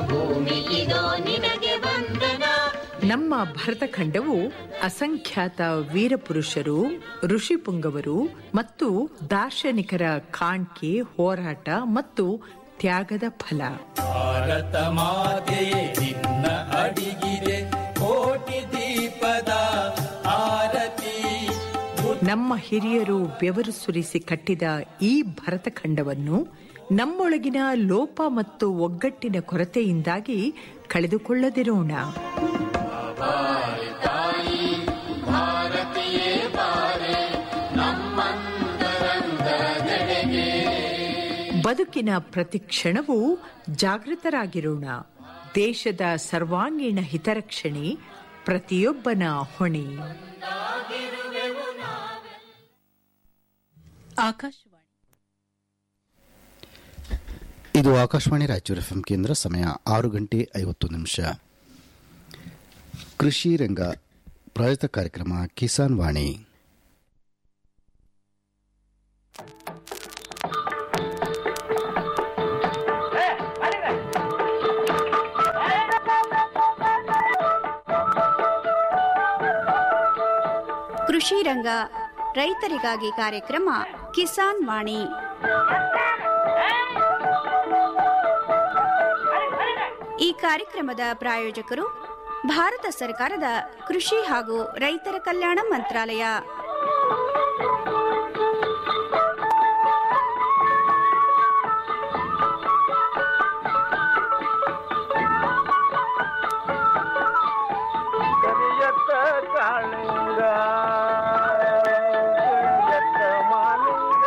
ಭೂಮಿ ಇದೋ ನಿನಗೆ ವಂದನ ನಮ್ಮ ಭರತಖಂಡವು ಅಸಂಖ್ಯಾತ ವೀರಪುರುಷರು ಋಷಿಪುಂಗವರು ಮತ್ತು ದಾರ್ಶನಿಕರ ಕಾಣ್ಕೆ ಹೋರಾಟ ಮತ್ತು ತ್ಯಾಗದ ಫಲ ಭಾರತ ಮಾತೆಯೇ ನಿನ್ನ ಅಡಿಗಿದೆ ಕೋಟಿ ದೀಪದ ಆರತಿ ನಮ್ಮ ಹಿರಿಯರು ಬೆವರು ಸುರಿಸಿ ಕಟ್ಟಿದ ಈ ಭರತಖಂಡವನ್ನು ನಮ್ಮೊಳಗಿನ ಲೋಪ ಮತ್ತು ಒಗ್ಗಟ್ಟಿನ ಕೊರತೆಯಿಂದಾಗಿ ಕಳೆದುಕೊಳ್ಳದಿರೋಣ ಭಾರತೀಯೇ ಬಾರೆ ನಮ್ಮಂತರಂಗದೆಡೆಗೆ ಬದುಕಿನ ಪ್ರತಿ ಕ್ಷಣವೂ ಜಾಗೃತರಾಗಿರೋಣ ದೇಶದ ಸರ್ವಾಂಗೀಣ ಹಿತರಕ್ಷಣೆ ಪ್ರತಿಯೊಬ್ಬನ ಹೊಣೆ ಆಕಾಶವಾಣಿ ಇದು ಆಕಾಶವಾಣಿ ರಾಯಚೂರು ಎಫ್ಎಂ ಕೇಂದ್ರ ಸಮಯ ಆರು ಗಂಟೆ ಐವತ್ತು ನಿಮಿಷ ಕೃಷಿ ರಂಗ ಪ್ರಾಯೋಜಿತ ಕಾರ್ಯಕ್ರಮ ಕಿಸಾನ್ ವಾಣಿ ಕೃಷಿ ರಂಗ ರೈತರಿಗಾಗಿ ಕಾರ್ಯಕ್ರಮ ಕಿಸಾನ್ ವಾಣಿ ಈ ಕಾರ್ಯಕ್ರಮದ ಪ್ರಾಯೋಜಕರು ಭಾರತ ಸರ್ಕಾರದ ಕೃಷಿ ಹಾಗೂ ರೈತರ ಕಲ್ಯಾಣ ಮಂತ್ರಾಲಯ ಕರಿಯತ್ತ ಕಾಳಿಂಗ ಕರಿಯತ್ತ ಮಾಲಿಂಗ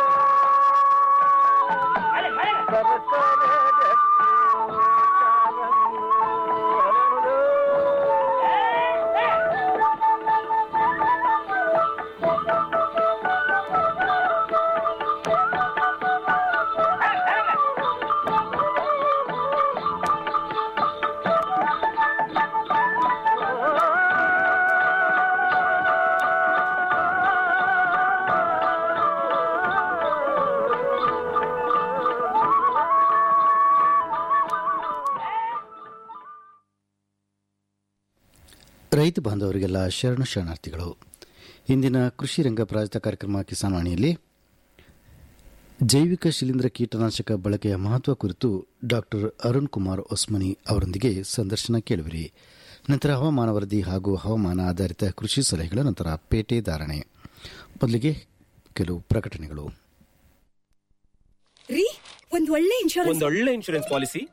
ಸರಸರ ಜಟ್ಟಿ ಕಾಲಂಗಿ ಹರಳು. ರೈತ ಬಾಂಧವರಿಗೆಲ್ಲ ಶರಣು ಶರಣಾರ್ಥಿಗಳು ಇಂದಿನ ಕೃಷಿ ರಂಗ ಪ್ರಾಯೋಜಿತ ಕಾರ್ಯಕ್ರಮ ಕಿಸಾನ್ ವಾಣಿಯಲ್ಲಿ ಜೈವಿಕ ಶಿಲೀಂಧ್ರ ಕೀಟನಾಶಕ ಬಳಕೆಯ ಮಹತ್ವ ಕುರಿತು ಡಾಕ್ಟರ್ ಅರುಣ್ ಕುಮಾರ್ ಒಸ್ಮನಿ ಅವರೊಂದಿಗೆ ಸಂದರ್ಶನ ಕೇಳುವಿರಿ ನಂತರ ಹವಾಮಾನ ವರದಿ ಹಾಗೂ ಹವಾಮಾನ ಆಧಾರಿತ ಕೃಷಿ ಸಲಹೆಗಳು ನಂತರ ಪೇಟೆ ಧಾರಣೆ ಮೊದಲಿಗೆ ಕೆಲವು ಪ್ರಕಟಣೆಗಳು ರೀ ಒಂದ್ ಒಳ್ಳೆ ಇನ್ಶೂರೆನ್ಸ್ ಒಂದೊಳ್ಳೆ ಇನ್ಶೂರೆನ್ಸ್ ಪಾಲಿಸಿ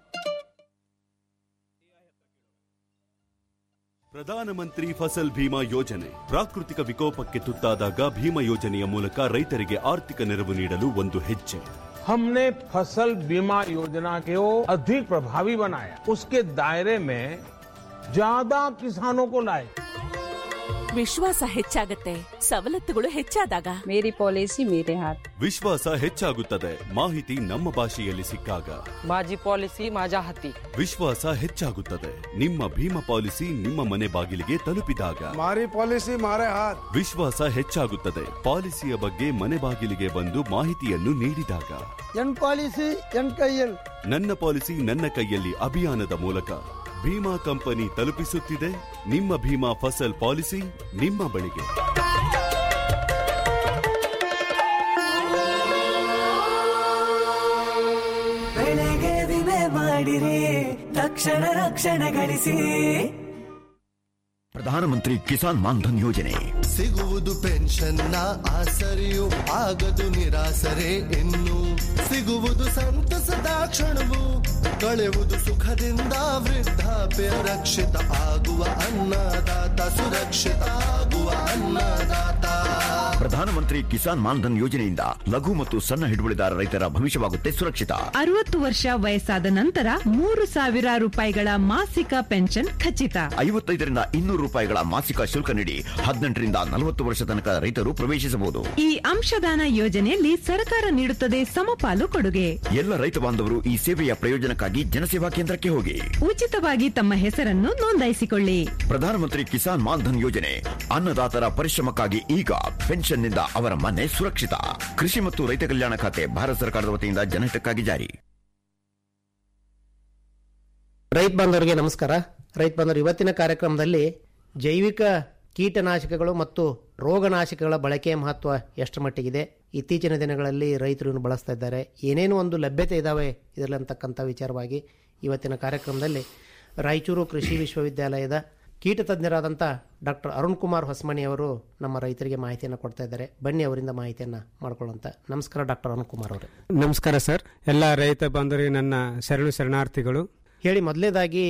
ಪ್ರಧಾನಮಂತ್ರಿ ಫಸಲ್ ಭೀಮಾ ಯೋಜನೆ ಪ್ರಾಕೃತಿಕ ವಿಕೋಪಕ್ಕೆ ತುತ್ತಾದಾಗ ಭೀಮಾ ಯೋಜನೆಯ ಮೂಲಕ ರೈತರಿಗೆ ಆರ್ಥಿಕ ನೆರವು ನೀಡಲು ಒಂದು ಹೆಜ್ಜೆ हमने फसल बीमा योजना को अधिक प्रभावी बनाया उसके दायरे में ज्यादा किसानों को लाए ವಿಶ್ವಾಸ ಹೆಚ್ಚಾಗತ್ತೆ ಸವಲತ್ತುಗಳು ಹೆಚ್ಚಾದಾಗ मेरी पॉलिसी मेरे हाथ ವಿಶ್ವಾಸ ಹೆಚ್ಚಾಗುತ್ತದೆ ಮಾಹಿತಿ ನಮ್ಮ ಭಾಷೆಯಲ್ಲಿ ಸಿಕ್ಕಾಗ माझी पॉलिसी माझ्या हाती ವಿಶ್ವಾಸ ಹೆಚ್ಚಾಗುತ್ತದೆ ನಿಮ್ಮ ಭೀಮಾ ಪಾಲಿಸಿ ನಿಮ್ಮ ಮನೆ ಬಾಗಿಲಿಗೆ ತಲುಪಿದಾಗ मारी पॉलिसी मारे हाथ ವಿಶ್ವಾಸ ಹೆಚ್ಚಾಗುತ್ತದೆ ಪಾಲಿಸಿಯ ಬಗ್ಗೆ ಮನೆ ಬಾಗಿಲಿಗೆ ಬಂದು ಮಾಹಿತಿಯನ್ನು ನೀಡಿದಾಗ ಎನ್ ಪಾಲಿಸಿ ಎನ್ ಕೈಯಲ್ಲಿ ನನ್ನ ಪಾಲಿಸಿ ನನ್ನ ಕೈಯಲ್ಲಿ ಅಭಿಯಾನದ ಮೂಲಕ ಭೀಮಾ ಕಂಪನಿ ತಲುಪಿಸುತ್ತಿದೆ ನಿಮ್ಮ ಭೀಮಾ ಫಸಲ್ ಪಾಲಿಸಿ ನಿಮ್ಮ ಬಳಿಗೆ ಬೆಳೆಗೆ ವಿಮೆ ಮಾಡಿರಿ ತಕ್ಷಣ ರಕ್ಷಣೆ ಗಳಿಸಿ ಪ್ರಧಾನಮಂತ್ರಿ ಕಿಸಾನ್ ಮಾನ್ಧನ್ ಯೋಜನೆ ಸಿಗುವುದು ಪೆನ್ಷನ್ನ ಆಸರೆಯು ಆಗದು ನಿರಾಸರೆ ಇನ್ನು ಸಿಗುವುದು ಸಂತಸದ ಕ್ಷಣವು ಕಳೆವುದು ಸುಖದಿಂದ ವೃದ್ಧಾಪ್ಯ ರಕ್ಷಿತ ಆಗುವ ಅನ್ನದಾತ ಸುರಕ್ಷಿತ ಆಗುವ ಅನ್ನದಾತ ಪ್ರಧಾನಮಂತ್ರಿ ಕಿಸಾನ್ ಮಾನ್ಧನ್ ಯೋಜನೆಯಿಂದ ಲಘು ಮತ್ತು ಸಣ್ಣ ಹಿಡುವಳಿದಾರ ರೈತರ ಭವಿಷ್ಯವಾಗುತ್ತೆ ಸುರಕ್ಷಿತ ಅರವತ್ತು ವರ್ಷ ವಯಸ್ಸಾದ ನಂತರ ಮೂರು ಸಾವಿರ ರೂಪಾಯಿಗಳ ಮಾಸಿಕ ಪೆನ್ಷನ್ ಖಚಿತ ಐವತ್ತೈದರಿಂದ ಇನ್ನೂರು ರೂಪಾಯಿಗಳ ಮಾಸಿಕ ಶುಲ್ಕ ನೀಡಿ ಹದಿನೆಂಟರಿಂದ ನಲವತ್ತು ವರ್ಷ ತನಕ ರೈತರು ಪ್ರವೇಶಿಸಬಹುದು ಈ ಅಂಶದಾನ ಯೋಜನೆಯಲ್ಲಿ ಸರ್ಕಾರ ನೀಡುತ್ತದೆ ಸಮಪಾಲು ಕೊಡುಗೆ ಎಲ್ಲ ರೈತ ಬಾಂಧವರು ಈ ಸೇವೆಯ ಪ್ರಯೋಜನಕ್ಕಾಗಿ ಜನಸೇವಾ ಕೇಂದ್ರಕ್ಕೆ ಹೋಗಿ ಉಚಿತವಾಗಿ ತಮ್ಮ ಹೆಸರನ್ನು ನೋಂದಾಯಿಸಿಕೊಳ್ಳಿ ಪ್ರಧಾನಮಂತ್ರಿ ಕಿಸಾನ್ ಮಾನ್ಧನ್ ಯೋಜನೆ ಅನ್ನದಾತರ ಪರಿಶ್ರಮಕ್ಕಾಗಿ ಈಗ ಪೆನ್ಷನ್ನಿಂದ ಅವರ ಮನೆ ಸುರಕ್ಷಿತ ಕೃಷಿ ಮತ್ತು ರೈತ ಕಲ್ಯಾಣ ಖಾತೆ ಭಾರತ ಸರ್ಕಾರದ ವತಿಯಿಂದ ಜನಹಿತಕ್ಕಾಗಿ ಜಾರಿ ರೈತ ಬಾಂಧವರಿಗೆ ನಮಸ್ಕಾರ ರೈತ ಬಾಂಧವರು ಇವತ್ತಿನ ಕಾರ್ಯಕ್ರಮದಲ್ಲಿ ಜೈವಿಕ ಕೀಟನಾಶಕಗಳು ಮತ್ತು ರೋಗನಾಶಕಗಳ ಬಳಕೆಯ ಮಹತ್ವ ಎಷ್ಟು ಮಟ್ಟಿಗಿದೆ ಇತ್ತೀಚಿನ ದಿನಗಳಲ್ಲಿ ರೈತರು ಇನ್ನು ಬಳಸ್ತಾ ಇದ್ದಾರೆ ಏನೇನು ಒಂದು ಲಭ್ಯತೆ ಇದ್ದಾವೆ ಇದರಲ್ಲಿ ಅಂತಕ್ಕಂಥ ವಿಚಾರವಾಗಿ ಇವತ್ತಿನ ಕಾರ್ಯಕ್ರಮದಲ್ಲಿ ರಾಯಚೂರು ಕೃಷಿ ವಿಶ್ವವಿದ್ಯಾಲಯದ ಕೀಟ ತಜ್ಞರಾದಂಥ ಡಾಕ್ಟರ್ ಅರುಣ್ ಕುಮಾರ್ ಹೊಸಮಣಿ ಅವರು ನಮ್ಮ ರೈತರಿಗೆ ಮಾಹಿತಿಯನ್ನು ಕೊಡ್ತಾ ಇದ್ದಾರೆ ಬನ್ನಿ ಅವರಿಂದ ಮಾಹಿತಿಯನ್ನು ಮಾಡ್ಕೊಳ್ಳೋಂಥ ನಮಸ್ಕಾರ ಡಾಕ್ಟರ್ ಅರುಣ್ ಕುಮಾರ್ ಅವರೇ ನಮಸ್ಕಾರ ಸರ್ ಎಲ್ಲ ರೈತ ಬಾಂಧವರಿಗೆ ನನ್ನ ಶರಣು ಶರಣಾರ್ಥಿಗಳು ಹೇಳಿ ಮೊದಲನೇದಾಗಿ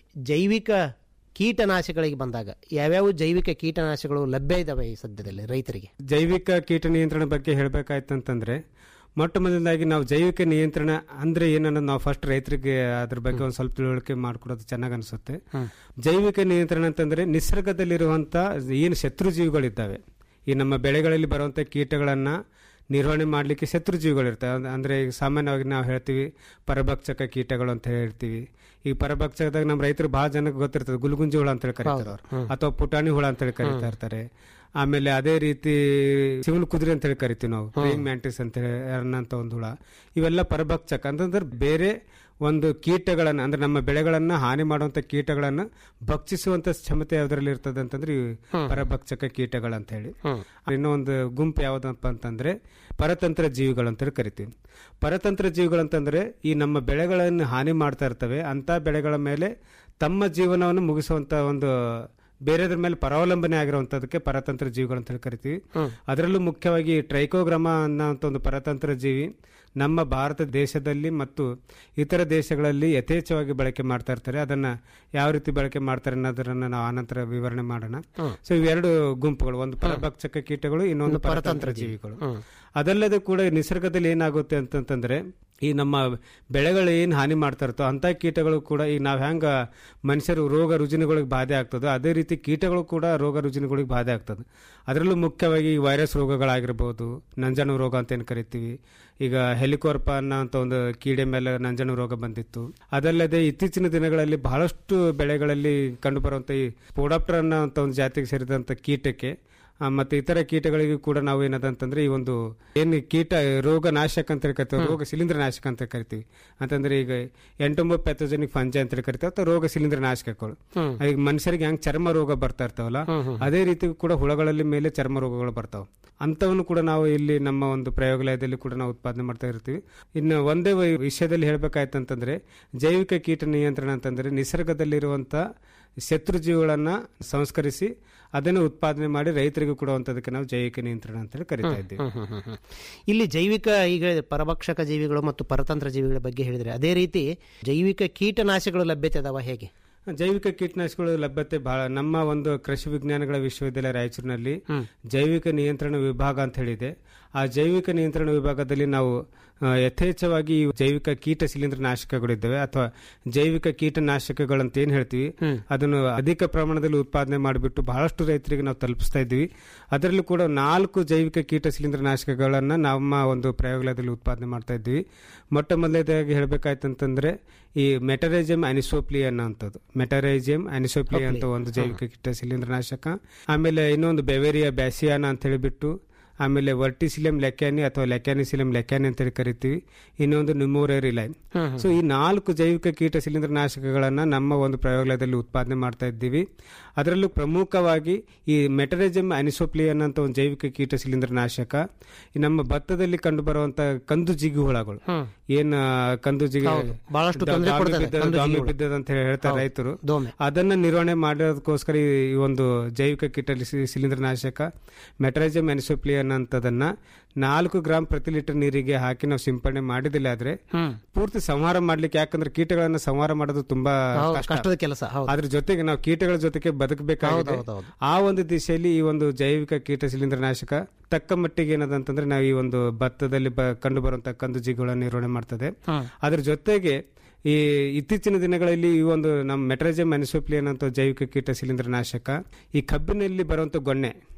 ಜೈವಿಕ ಕೀಟನಾಶಕಗಳಿಗೆ ಬಂದಾಗ ಯಾವ್ಯಾವ ಜೈವಿಕ ಕೀಟನಾಶಕಗಳು ಲಭ್ಯ ಇದಾವೆ ಈ ಸದ್ಯದಲ್ಲಿ ರೈತರಿಗೆ ಜೈವಿಕ ಕೀಟ ನಿಯಂತ್ರಣ ಬಗ್ಗೆ ಹೇಳಬೇಕಾಯ್ತಂತಂದ್ರೆ ಮೊಟ್ಟ ಮೊದಲನೇದಾಗಿ ನಾವು ಜೈವಿಕ ನಿಯಂತ್ರಣ ಅಂದ್ರೆ ಏನನ್ನೋದು ನಾವು ಫಸ್ಟ್ ರೈತರಿಗೆ ಅದ್ರ ಬಗ್ಗೆ ಒಂದು ಸ್ವಲ್ಪ ತಿಳುವಳಿಕೆ ಮಾಡ್ಕೊಡೋದು ಚೆನ್ನಾಗಿ ಅನಿಸುತ್ತೆ ಜೈವಿಕ ನಿಯಂತ್ರಣ ಅಂತಂದ್ರೆ ನಿಸರ್ಗದಲ್ಲಿರುವಂತ ಏನು ಶತ್ರುಜೀವಿಗಳಿದ್ದಾವೆ ಈ ನಮ್ಮ ಬೆಳೆಗಳಲ್ಲಿ ಬರುವಂತ ಕೀಟಗಳನ್ನ ನಿರ್ವಹಣೆ ಮಾಡಲಿಕ್ಕೆ ಶತ್ರುಜೀವಿಗಳಿರ್ತವೆ ಅಂದ್- ಅಂದ್ರೆ ಈಗ ಸಾಮಾನ್ಯವಾಗಿ ನಾವು ಹೇಳ್ತೀವಿ ಪರಭಕ್ಷಕ ಕೀಟಗಳು ಅಂತ ಹೇಳ್ತೀವಿ ಈ ಪರಭಕ್ಷಕದಾಗ ನಮ್ಮ ರೈತರು ಬಹಳ ಜನಕ್ಕೆ ಗೊತ್ತಿರ್ತದೆ ಗುಲ್ಗುಂಜಿ ಹುಳ ಅಂತ ಹೇಳಿ ಕರೀತಾರೆ ಅವ್ರು ಹ್ಮ್. ಅಥವಾ ಪುಟಾಣಿ ಹುಳ ಅಂತ ಹೇಳಿ ಕರೀತಾ ಇರ್ತಾರೆ ಆಮೇಲೆ ಅದೇ ರೀತಿ ಶಿವನ್ ಕುದುರೆ ಅಂತ ಹೇಳಿ ಕರಿತೀವಿ ನಾವು ಪ್ರೇಯಿಂಗ್ ಮ್ಯಾಂಟಿಸ್ ಅಂತ ಹೇಳಿ ಅನ್ನಂತ ಒಂದು ಹುಳ ಇವೆಲ್ಲ ಪರಭಕ್ಷಕ ಅಂತಂದ್ರೆ ಬೇರೆ ಒಂದು ಕೀಟಗಳನ್ನ ಅಂದ್ರೆ ನಮ್ಮ ಬೆಳೆಗಳನ್ನ ಹಾನಿ ಮಾಡುವಂತ ಕೀಟಗಳನ್ನ ಭಕ್ಷಿಸುವಂತ ಕ್ಷಮತೆ ಯಾವ್ದ್ರಲ್ಲಿ ಇರ್ತದೆ ಅಂತಂದ್ರೆ ಈ ಪರಭಕ್ಷಕ ಕೀಟಗಳು ಅಂತ ಹೇಳಿ ಇನ್ನೊಂದು ಗುಂಪು ಯಾವ್ದಪ್ಪ ಅಂತಂದ್ರೆ ಪರತಂತ್ರ ಜೀವಿಗಳು ಅಂತ ಹೇಳಿ ಕರಿತೀವಿ ಪರತಂತ್ರ ಜೀವಿಗಳು ಅಂತಂದ್ರೆ ಈ ನಮ್ಮ ಬೆಳೆಗಳನ್ನು ಹಾನಿ ಮಾಡ್ತಾ ಇರ್ತವೆ ಅಂತ ಬೆಳೆಗಳ ಮೇಲೆ ತಮ್ಮ ಜೀವನವನ್ನು ಮುಗಿಸುವಂತ ಒಂದು ಬೇರೆದ್ರ ಮೇಲೆ ಪರಾವಲಂಬನೆ ಆಗಿರುವಂತದಕ್ಕೆ ಪರತಂತ್ರ ಜೀವಿಗಳು ಅಂತ ಹೇಳಿ ಕರಿತೀವಿ ಅದರಲ್ಲೂ ಮುಖ್ಯವಾಗಿ ಟ್ರೈಕೋಗ್ರಾಮ ಅನ್ನೋಂಥ ಒಂದು ಪರತಂತ್ರ ಜೀವಿ ನಮ್ಮ ಭಾರತ ದೇಶದಲ್ಲಿ ಮತ್ತು ಇತರ ದೇಶಗಳಲ್ಲಿ ಯಥೇಚ್ಛವಾಗಿ ಬಳಕೆ ಮಾಡ್ತಾ ಇರ್ತಾರೆ ಅದನ್ನ ಯಾವ ರೀತಿ ಬಳಕೆ ಮಾಡ್ತಾರೆ ಅನ್ನೋದನ್ನ ನಾವು ಆನಂತರ ವಿವರಣೆ ಮಾಡೋಣ ಹ್ಮ್. ಸೊ ಇವೆರಡು ಗುಂಪುಗಳು ಒಂದು ಪರಭಕ್ಷಕ ಕೀಟಗಳು ಇನ್ನೊಂದು ಒಂದು ಪರತಂತ್ರ ಪರತಂತ್ರ ಜೀವಿ. ಜೀವಿಗಳು ಹ್ಮ್. ಅದಲ್ಲದೆ ಕೂಡ ಈ ನಿಸರ್ಗದಲ್ಲಿ ಏನಾಗುತ್ತೆ ಅಂತಂತಂದ್ರೆ ಈ ನಮ್ಮ ಬೆಳೆಗಳು ಏನು ಹಾನಿ ಮಾಡ್ತಾ ಇರ್ತೋ ಅಂತ ಕೀಟಗಳು ಕೂಡ ಈಗ ನಾವು ಹೆಂಗ ಮನುಷ್ಯರು ರೋಗ ರುಜಿನಗಳಿಗೆ ಬಾಧೆ ಆಗ್ತದೋ ಅದೇ ರೀತಿ ಕೀಟಗಳು ಕೂಡ ರೋಗ ರುಜಿನಗಳಿಗೆ ಬಾಧೆ ಆಗ್ತದೆ ಅದರಲ್ಲೂ ಮುಖ್ಯವಾಗಿ ಈ ವೈರಸ್ ರೋಗಗಳಾಗಿರ್ಬೋದು ನಂಜಾನು ರೋಗ ಅಂತ ಏನು ಕರಿತೀವಿ ಈಗ ಹೆಲಿಕೋರ್ಪ ಅನ್ನೋ ಅಂತ ಒಂದು ಕೀಡೆ ಮೇಲೆ ನಂಜಾನು ರೋಗ ಬಂದಿತ್ತು ಅದಲ್ಲದೆ ಇತ್ತೀಚಿನ ದಿನಗಳಲ್ಲಿ ಬಹಳಷ್ಟು ಬೆಳೆಗಳಲ್ಲಿ ಕಂಡುಬರುವಂತ ಈ ಪೋಡಾಪ್ಟರ್ ಅನ್ನೋ ಅಂತ ಒಂದು ಜಾತಿಗೆ ಸೇರಿದಂತ ಕೀಟಕ್ಕೆ ಆ, ಮತ್ತೆ ಇತರ ಕೀಟಗಳಿಗೂ ಕೂಡ ನಾವು ಏನದಂತಂದ್ರೆ ಈ ಒಂದು ಏನು ಕೀಟ ರೋಗ ನಾಶಕ ಅಂತ ಹೇಳಿ ಕರಿತೀವಿ ರೋಗ ಶಿಲೀಂಧ್ರ ನಾಶಕ ಅಂತ ಕರಿತೀವಿ ಅಂತಂದ್ರೆ ಈಗ ಎಂಟೊಂಬ ಪ್ಯಾಥೋಜೆನಿಕ್ ಫಂಜ ಅಂತ ಹೇಳಿ ಕರಿತೀವಿ ಅಥವಾ ರೋಗ ಶಿಲೀಂಧ್ರ ನಾಶಕಗಳು ಹ್ಮ್. ಈಗ ಮನುಷ್ಯರಿಗೆ ಹೆಂಗ್ ಚರ್ಮ ರೋಗ ಬರ್ತಾ ಇರ್ತಾವಲ್ಲ ಹ್ಮ್, ಹ್ಮ್. ಅದೇ ರೀತಿ ಕೂಡ ಹುಳಗಳಲ್ಲಿ ಮೇಲೆ ಚರ್ಮ ರೋಗಗಳು ಬರ್ತಾವೆ ಅಂತವನ್ನು ಕೂಡ ನಾವು ಇಲ್ಲಿ ನಮ್ಮ ಒಂದು ಪ್ರಯೋಗಾಲಯದಲ್ಲಿ ಕೂಡ ನಾವು ಉತ್ಪಾದನೆ ಮಾಡ್ತಾ ಇರ್ತೀವಿ ಇನ್ನು ಒಂದೇ ವ- ವಿಷಯದಲ್ಲಿ ಹೇಳ್ಬೇಕಾಯ್ತು ಅಂತಂದ್ರೆ ಜೈವಿಕ ಕೀಟ ನಿಯಂತ್ರಣ ಅಂತಂದ್ರೆ ನಿಸರ್ಗದಲ್ಲಿರುವಂತ ಶತ್ರುಜೀವಿಗಳನ್ನ ಸಂಸ್ಕರಿಸಿ ಅದನ್ನು ಉತ್ಪಾದನೆ ಮಾಡಿ ರೈತರಿಗೂ ಕೊಡುವಂತದಕ್ಕೆ ನಾವು ಜೈವಿಕ ನಿಯಂತ್ರಣ ಅಂತ ಹೇಳಿ ಕರಿತಾ ಇದ್ದೀವಿ ಹ್ಮ್, ಹ್ಮ್, ಹ್ಮ್, ಹ್ಮ್. ಇಲ್ಲಿ ಜೈವಿಕ ಈಗ ಪರಭಕ್ಷಕ ಜೀವಿಗಳು ಮತ್ತು ಪರತಂತ್ರ ಜೀವಿಗಳ ಬಗ್ಗೆ ಹೇಳಿದ್ರೆ ಅದೇ ರೀತಿ ಜೈವಿಕ ಕೀಟನಾಶಕಗಳು ಲಭ್ಯತೆ ಅದಾವ ಹೇಗೆ ಜೈವಿಕ ಕೀಟನಾಶಕಗಳು ಲಭ್ಯತೆ ಬಹಳ ನಮ್ಮ ಒಂದು ಕೃಷಿ ವಿಜ್ಞಾನಗಳ ವಿಶ್ವವಿದ್ಯಾಲಯ ರಾಯಚೂರಿನಲ್ಲಿ ಜೈವಿಕ ನಿಯಂತ್ರಣ ವಿಭಾಗ ಅಂತ ಹೇಳಿದೆ ಆ ಜೈವಿಕ ನಿಯಂತ್ರಣ ವಿಭಾಗದಲ್ಲಿ ನಾವು ಆ, ಯಥೇಚ್ಛವಾಗಿ ಈ ಜೈವಿಕ ಕೀಟ ಶಿಲೀಂಧ್ರ ನಾಶಕಗಳಿದ್ದಾವೆ ಅಥವಾ ಜೈವಿಕ ಕೀಟನಾಶಕಗಳಂತ ಏನ್ ಹೇಳ್ತೀವಿ ಅದನ್ನು ಅಧಿಕ ಪ್ರಮಾಣದಲ್ಲಿ ಉತ್ಪಾದನೆ ಮಾಡಿಬಿಟ್ಟು ಬಹಳಷ್ಟು ರೈತರಿಗೆ ನಾವು ತಲುಪಿಸ್ತಾ ಇದ್ದೀವಿ ಅದರಲ್ಲೂ ಕೂಡ ನಾಲ್ಕು ಜೈವಿಕ ಕೀಟ ಶಿಲೀಂಧ್ರ ನಾಶಕಗಳನ್ನ ನಮ್ಮ ಒಂದು ಪ್ರಯೋಗಾಲಯದಲ್ಲಿ ಉತ್ಪಾದನೆ ಮಾಡ್ತಾ ಇದ್ದೀವಿ ಮೊಟ್ಟ ಮೊದಲನೇದಾಗಿ ಹೇಳ್ಬೇಕಾಯ್ತು ಅಂತಂದ್ರೆ ಈ ಮೆಟರೈಜಮ್ ಅನಿಸೋಪ್ಲಿ ಅನ್ನೋಂಥದ್ದು ಮೆಟರೈಜಮ್ ಅನಿಸೋಪ್ಲಿ ಅಂತ ಒಂದು ಜೈವಿಕ ಕೀಟ ಶಿಲೀಂಧ್ರನಾಶಕ ಆಮೇಲೆ ಇನ್ನೊಂದು ಬೆವೇರಿಯಾ ಬ್ಯಾಸಿಯಾನ ಅಂತ ಹೇಳಿಬಿಟ್ಟು ಆಮೇಲೆ ವರ್ಟಿಸಿಲಿಯಂ ಲೆಕ್ಯಾನಿ ಅಥವಾ ಲೆಕ್ಯಾನಿಸಿಲಿಯಂ ಲೆಕ್ಯಾನಿ ಅಂತ ಹೇಳಿ ಕರಿತೀವಿ ಇನ್ನೊಂದು ನಿಮೋರೇರಿ ಲೈನ್ ಹ್ಮ್, ಹ್ಮ್. ಸೊ ಈ ನಾಲ್ಕು ಜೈವಿಕ ಕೀಟ ಶಿಲೀಂಧ್ರನಾಶಕಗಳನ್ನ ನಮ್ಮ ಒಂದು ಪ್ರಯೋಗಾಲಯದಲ್ಲಿ ಉತ್ಪಾದನೆ ಮಾಡ್ತಾ ಇದ್ದೀವಿ ಅದರಲ್ಲೂ ಪ್ರಮುಖವಾಗಿ ಈ ಮೆಟರಿಸಮ್ ಅನಿಸೋಪ್ಲಿಯನ್ ಅಂತ ಒಂದು ಜೈವಿಕ ಕೀಟ ಶಿಲೀಂಧ್ರನಾಶಕ ಈ ನಮ್ಮ ಭತ್ತದಲ್ಲಿ ಕಂಡು ಬರುವಂತ ಕಂದು ಜಿಗಿ ಹುಳಗಳು ಹ್ಮ್. ಏನ್ ಆ, ಕಂದು ಜಿಗಿ ಹೌದು. ಬಹಳಷ್ಟು ದ- ತೊಂದ್ರೆ ದಾಮಿ ಕೊಡ್ತದೆ ಬಿದ್ದದ- ಕಂದು ದಾಮಿ ಜಿಗಿಗಳು. ಬಿದ್ದದ ಅಂತ ಹೇಳಿ ಹೇಳ್ತಾರೆ ಹೌದು. ರೈತರು ದೋಮೆ. ಅದನ್ನ ನಿರ್ವಹಣೆ ಮಾಡೋದಕ್ಕೋಸ್ಕರ ಈ ಈ ಒಂದು ಜೈವಿಕ ಕೀಟ ಸಿ- ಶಿಲೀಂಧ್ರನಾಶಕ ಮೆಟ್ರೈಜಮ್ ಅನಿಸೋಪ್ಲಿಯನ್ ಅಂತದನ್ನ ನಾಲ್ಕು ಗ್ರಾಂ ಪ್ರತಿ ಲೀಟರ್ ನೀರಿಗೆ ಹಾಕಿ ನಾವು ಸಿಂಪಡಣೆ ಮಾಡಿದಿಲ್ಲ ಆದ್ರೆ ಹ್ಮ್. ಪೂರ್ತಿ ಸಂಹಾರ ಮಾಡ್ಲಿಕ್ಕೆ ಯಾಕಂದ್ರೆ ಕೀಟಗಳನ್ನ ಸಂಹಾರ ಮಾಡೋದು ತುಂಬಾ ಹೌದು, ಕಷ್ಟ. ಕಷ್ಟದ ಕೆಲಸ, ಹೌದು. ಅದ್ರ ಜೊತೆಗೆ ನಾವು ಕೀಟಗಳ ಜೊತೆಗೆ ಬದುಕಬೇಕಾಗಿದೆ ಹೌದು, ಹೌದು, ಹೌದು. ಆ ಒಂದು ದಿಶೆಯಲ್ಲಿ ಈ ಒಂದು ಜೈವಿಕ ಕೀಟ ಶಿಲೀಂಧ್ರನಾಶಕ ತಕ್ಕ ಮಟ್ಟಿಗೆ ಏನದಂತಂದ್ರೆ ನಾವು ಈ ಒಂದು ಭತ್ತದಲ್ಲಿ ಬ- ಕಂಡು ಬರುವಂತ ಕಂದು ಜಿಗುಗಳನ್ನು ನಿರ್ವಹಣೆ ಮಾಡ್ತದೆ ಹ್ಮ್. ಅದ್ರ ಜೊತೆಗೆ ಈ ಇತ್ತೀಚಿನ ದಿನಗಳಲ್ಲಿ ಈ ಒಂದು ನಮ್ಮ ಮೆಟ್ರಜಮ್ ಅನಿಸೋಪ್ಲಿಯನ್ ಅಂತ ಜೈವಿಕ ಕೀಟ ಶಿಲೀಂಧ್ರನಾಶಕ ಈ ಕಬ್ಬಿನಲ್ಲಿ ಬರುವಂತ ಗೊಣ್ಣೆ